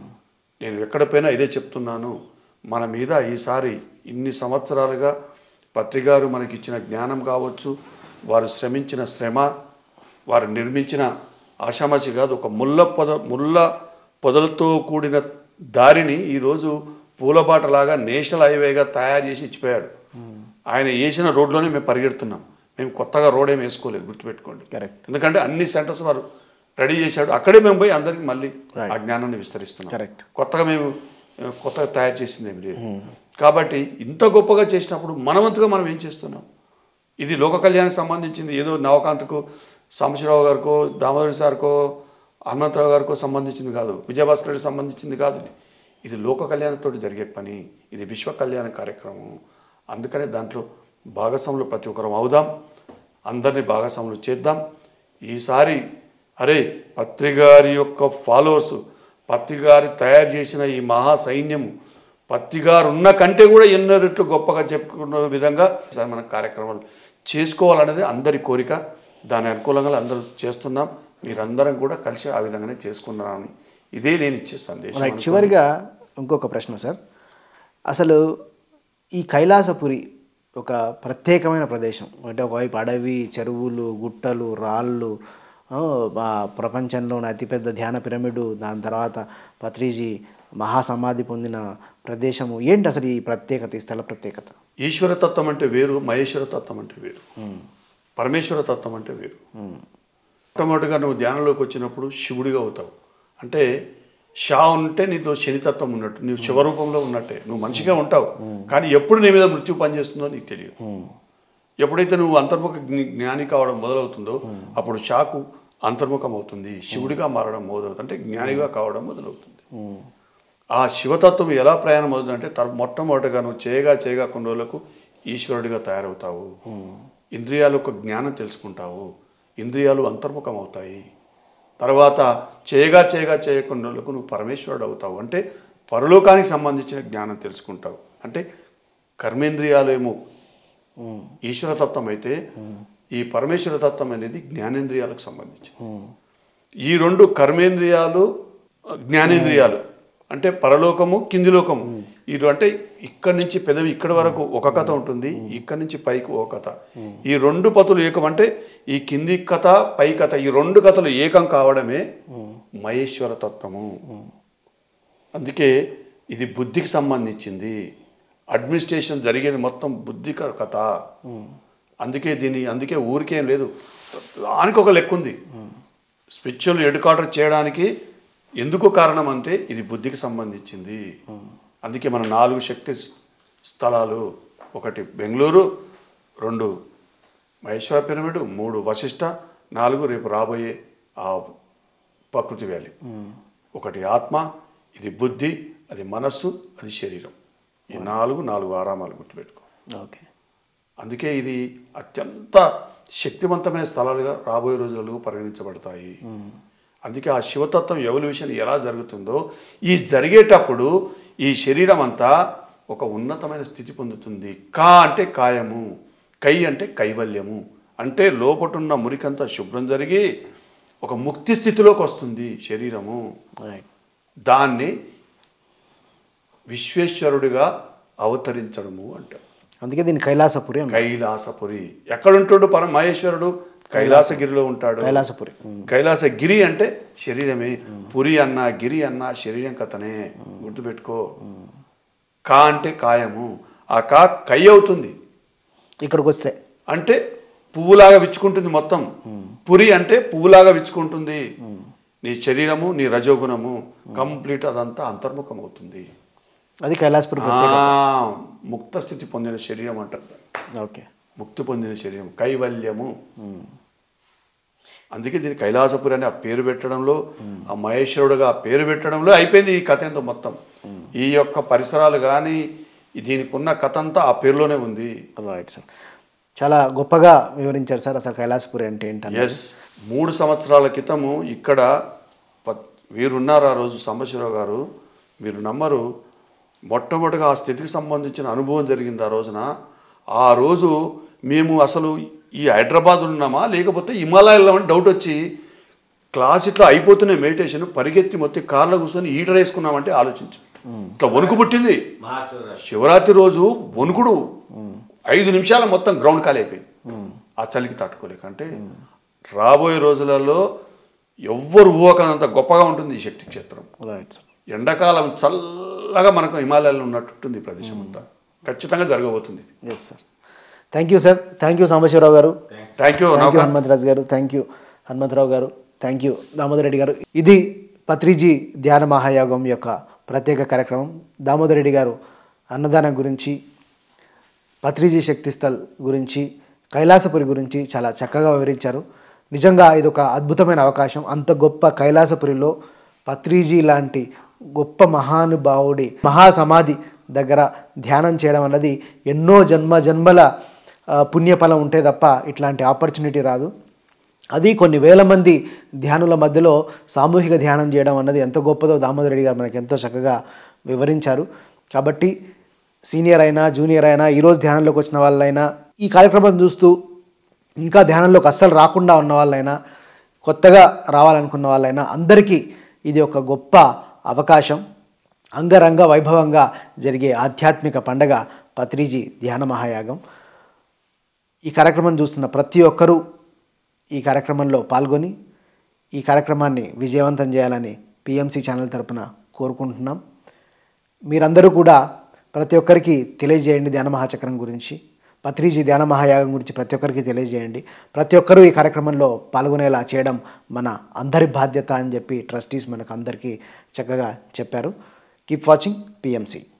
నేను ఎక్కడ పోయినా ఇదే చెప్తున్నాను మన మీద ఈసారి ఇన్ని సంవత్సరాలుగా పత్రికారు మనకి ఇచ్చిన జ్ఞానం కావచ్చు వారు శ్రమించిన శ్రమ వారు నిర్మించిన ఆషామాషి కాదు ఒక ముళ్ళ పొద ముళ్ళ పొదలతో కూడిన దారిని ఈరోజు పూలబాటలాగా నేషనల్ హైవేగా తయారు చేసి ఇచ్చిపోయాడు ఆయన వేసిన రోడ్లోనే మేము పరిగెడుతున్నాం మేము కొత్తగా రోడ్ ఏం వేసుకోలేదు గుర్తుపెట్టుకోండి Correct. ఎందుకంటే అన్ని సెంటర్స్ వారు రెడీ చేశాడు అక్కడే మేము పోయి అందరికి మళ్ళీ Right. ఆ జ్ఞానాన్ని విస్తరిస్తున్నాం Correct. కొత్తగా మేము ఆ, కొత్తగా తయారు చేసింది ఏమి లేదు కాబట్టి ఇంత గొప్పగా చేసినప్పుడు మనవంతుగా మనం ఏం చేస్తున్నాం ఇది లోక కళ్యాణానికి సంబంధించింది ఏదో నవకాంత్కు సాంబశివరావు గారికో దామోదరి సార్కో హనుమంతరావు గారికో సంబంధించింది కాదు విజయభాస్కర్ రెడ్డికి సంబంధించింది కాదు ఇది ఇది లోక కళ్యాణంతో జరిగే పని ఇది విశ్వ కళ్యాణ కార్యక్రమం అందుకనే దాంట్లో భాగస్వాములు ప్రతి ఒక్కరం అవుదాం అందరినీ భాగస్వాములు చేద్దాం ఈసారి అరే పత్రిగారి యొక్క ఫాలోవర్స్ పత్రిగారి తయారు చేసిన ఈ మహా సైన్యము పత్రిగారు ఉన్న కంటే కూడా ఎన్నో రెట్లు గొప్పగా చెప్పుకున్న విధంగా ఈసారి మన కార్యక్రమాలు చేసుకోవాలనేది అందరి కోరిక దాని అనుకూలంగా అందరూ చేస్తున్నాం మీరందరం కూడా కలిసి ఆ విధంగానే చేసుకున్నారని ఇదే నేను ఇచ్చే సందేశం రైట్ చివరిగా ఇంకొక ప్రశ్న సార్ అసలు ఈ కైలాసపురి ఒక ప్రత్యేకమైన ప్రదేశం అంటే ఒకవైపు అడవి చెరువులు గుట్టలు రాళ్ళు ఆ, ఆ ప్రపంచంలోని అతిపెద్ద ధ్యాన పిరమిడ్ దాని తర్వాత పత్రిజీ మహాసమాధి పొందిన ప్రదేశము ఏంటి అసలు ఈ ప్రత్యేకత ఈ స్థల ప్రత్యేకత ఈశ్వర తత్వం అంటే వేరు మహేశ్వర తత్వం అంటే వేరు పరమేశ్వర తత్వం అంటే వేరు మొట్టమొదటిగా నువ్వు ధ్యానంలోకి వచ్చినప్పుడు శివుడిగా అవుతావు అంటే షా ఉంటే నీతో శనితత్వం ఉన్నట్టు నువ్వు శివరూపంలో ఉన్నట్టే నువ్వు మనిషిగా ఉంటావు కానీ ఎప్పుడు నీ మీద మృత్యు పనిచేస్తుందో నీకు తెలియదు ఎప్పుడైతే నువ్వు అంతర్ముఖ జ్ఞ- జ్ఞాని కావడం మొదలవుతుందో అప్పుడు షాకు అంతర్ముఖం అవుతుంది శివుడిగా మారడం మొదలవుతుంది అంటే జ్ఞానిగా కావడం మొదలవుతుంది ఆ శివతత్వం ఎలా ప్రయాణం అవుతుందంటే తర్ మొట్టమొదటిగా నువ్వు చేయగా చేయగా కొన్ని రోజులకు ఈశ్వరుడిగా తయారవుతావు ఇంద్రియాల యొక్క జ్ఞానం తెలుసుకుంటావు ఇంద్రియాలు అంతర్ముఖం అవుతాయి తర్వాత చేయగా చేయగా చేయ కొన్ని రోజులకు నువ్వు పరమేశ్వరుడు అవుతావు అంటే పరలోకానికి సంబంధించిన జ్ఞానం తెలుసుకుంటావు అంటే కర్మేంద్రియాలు ఏమో ఈశ్వరతత్వం అయితే ఈ పరమేశ్వర తత్వం అనేది జ్ఞానేంద్రియాలకు సంబంధించి ఈ రెండు కర్మేంద్రియాలు జ్ఞానేంద్రియాలు అంటే పరలోకము కింది లోకము ఇది అంటే ఇక్కడి నుంచి పెదవి ఇక్కడి వరకు ఒక కథ ఉంటుంది ఇక్కడి నుంచి పైకి ఒక కథ ఈ రెండు పతులు ఏకం అంటే ఈ కింది కథ పై కథ ఈ రెండు కథలు ఏకం కావడమే మహేశ్వర తత్వము అందుకే ఇది బుద్ధికి సంబంధించింది అడ్మినిస్ట్రేషన్ జరిగేది మొత్తం బుద్ధి క- కథ అందుకే దీని అందుకే ఊరికేం లేదు దానికి ఒక లెక్క ఉంది స్పిరిచువల్ ఎడ్యుకాటర్ చేయడానికి ఎందుకు కారణం అంటే ఇది బుద్ధికి సంబంధించింది అందుకే మన నాలుగు శక్తి స్థలాలు ఒకటి బెంగళూరు రెండు మహేశ్వర పిరమిడ్ మూడు వశిష్ట నాలుగు రేపు రాబోయే ఆ ప్రకృతి వ్యాలీ ఒకటి ఆత్మ ఇది బుద్ధి అది మనస్సు అది శరీరం ఈ నాలుగు నాలుగు ఆరామాలు గుర్తుపెట్టుకో ఓకే అందుకే ఇది అత్యంత శక్తివంతమైన స్థలాలుగా రాబోయే రోజులలో పరిగణించబడతాయి అందుకే ఆ శివతత్వం ఎవల్యూషన్ ఎలా జరుగుతుందో ఈ జరిగేటప్పుడు ఈ శరీరం అంతా ఒక ఉన్నతమైన స్థితి పొందుతుంది కా అంటే కాయము కై అంటే కైవల్యము అంటే లోపటున్న మురికంతా శుభ్రం జరిగి ఒక ముక్తి స్థితిలోకి వస్తుంది శరీరము రైట్ దాన్ని విశ్వేశ్వరుడిగా అవతరించడము అంటారు అందుకే దీన్ని కైలాసపురి అంటారు. కైలాసపురి ఎక్కడుంటాడు పరమ మహేశ్వరుడు కైలాసగిరిలో ఉంటాడు కైలాసపురి కైలాసగిరి అంటే శరీరమే పురి అన్న గిరి అన్న శరీరం కథనే గుర్తుపెట్టుకో కా అంటే కాయము ఆ కా కై అవుతుంది ఇక్కడికి వస్తే అంటే పువ్వులాగా విచ్చుకుంటుంది మొత్తం పురి అంటే పువ్వులాగా విచ్చుకుంటుంది నీ శరీరము నీ రజోగుణము కంప్లీట్ అదంతా అంతర్ముఖం అవుతుంది అది కైలాసపురి ఆ, ముక్త స్థితి పొందిన శరీరం అంటారు ఓకే ముక్తి పొందిన శరీరం కైవల్యము అందుకే దీన్ని కైలాసపురి అని ఆ పేరు పెట్టడంలో ఆ మహేశ్వరుడుగా ఆ పేరు పెట్టడంలో అయిపోయింది ఈ కథ ఏందో మొత్తం ఈ యొక్క పరిసరాలు కానీ దీనికి ఉన్న కథ అంతా ఆ పేరులోనే ఉంది రైట్ సార్ చాలా గొప్పగా వివరించారు సార్ అసలు కైలాసపురి అంటే ఏంటని ఎస్ మూడు సంవత్సరాల క్రితము ఇక్కడ ప- వీరున్నారు ఆ రోజు సాంబశివరావు గారు మీరు నమ్మరు మొట్టమొదటిగా ఆ స్థితికి సంబంధించిన అనుభవం జరిగింది ఆ రోజున ఆ రోజు మేము అసలు ఈ హైదరాబాద్ ఉన్నామా లేకపోతే హిమాలయాల్లో అని డౌట్ వచ్చి క్లాస్ ఇట్లా అయిపోతున్న మెడిటేషన్ పరిగెత్తి మొత్తం కార్లో కూర్చొని ఈటర్ వేసుకున్నామంటే ఆలోచించు ఇట్లా వణుకు పుట్టింది శివరాత్రి రోజు వణుకుడు ఐదు నిమిషాల మొత్తం గ్రౌండ్ ఖాళీ అయిపోయింది ఆ చలికి తట్టుకోలేక అంటే రాబోయే రోజులలో ఎవ్వరు ఊహకనంత గొప్పగా ఉంటుంది ఈ శక్తి క్షేత్రం రైట్ సార్ ఎండాకాలం చల్లగా మనకు హిమాలయాల్లో ఉన్నట్టుంటుంది ఈ ప్రదేశం అంతా ఖచ్చితంగా జరగబోతుంది yes sir thank you sir thank you Sambasivarao garu thank you thank you Hanumantharaju garu thank you Hanumantharao గారు థ్యాంక్ యూ దామోదర్ రెడ్డి గారు ఇది పత్రిజీ ధ్యాన మహాయోగం యొక్క ప్రత్యేక కార్యక్రమం దామోదర్ రెడ్డి గారు అన్నదానం గురించి పత్రిజీ శక్తిస్థల్ గురించి కైలాసపురి గురించి చాలా చక్కగా వివరించారు నిజంగా ఇది ఒక అద్భుతమైన అవకాశం అంత గొప్ప కైలాసపురిలో పత్రిజీ లాంటి గొప్ప మహానుభావుడి మహాసమాధి దగ్గర ధ్యానం చేయడం అన్నది ఎన్నో జన్మ జన్మల ఆ, పుణ్యఫలం ఉంటే తప్ప ఇట్లాంటి ఆపర్చునిటీ రాదు అది కొన్ని వేల మంది ధ్యానుల మధ్యలో సామూహిక ధ్యానం చేయడం అన్నది ఎంత గొప్పదో దామోదర్ రెడ్డి గారు మనకి ఎంతో చక్కగా వివరించారు కాబట్టి సీనియర్ అయినా జూనియర్ అయినా ఈరోజు ధ్యానంలోకి వచ్చిన వాళ్ళైనా ఈ కార్యక్రమం చూస్తూ ఇంకా ధ్యానంలోకి అస్సలు రాకుండా ఉన్న వాళ్ళైనా కొత్తగా రావాలనుకున్న వాళ్ళైనా అందరికీ ఇది ఒక గొప్ప అవకాశం అంగరంగ వైభవంగా జరిగే ఆధ్యాత్మిక పండగ పత్రిజీ ధ్యాన మహాయాగం ఈ కార్యక్రమం చూస్తున్న ప్రతి ఒక్కరూ ఈ కార్యక్రమంలో పాల్గొని ఈ కార్యక్రమాన్ని విజయవంతం చేయాలని పిఎంసి ఛానల్ తరపున కోరుకుంటున్నాం మీరందరూ కూడా ప్రతి ఒక్కరికి తెలియజేయండి ధ్యాన మహాచక్రం గురించి పత్రిజీ ధ్యాన మహాయాగం గురించి ప్రతి ఒక్కరికి తెలియజేయండి ప్రతి ఒక్కరూ ఈ కార్యక్రమంలో పాల్గొనేలా చేయడం మన అందరి బాధ్యత అని చెప్పి ట్రస్టీస్ మనకు అందరికీ చక్కగా చెప్పారు కీప్ వాచింగ్ పిఎంసి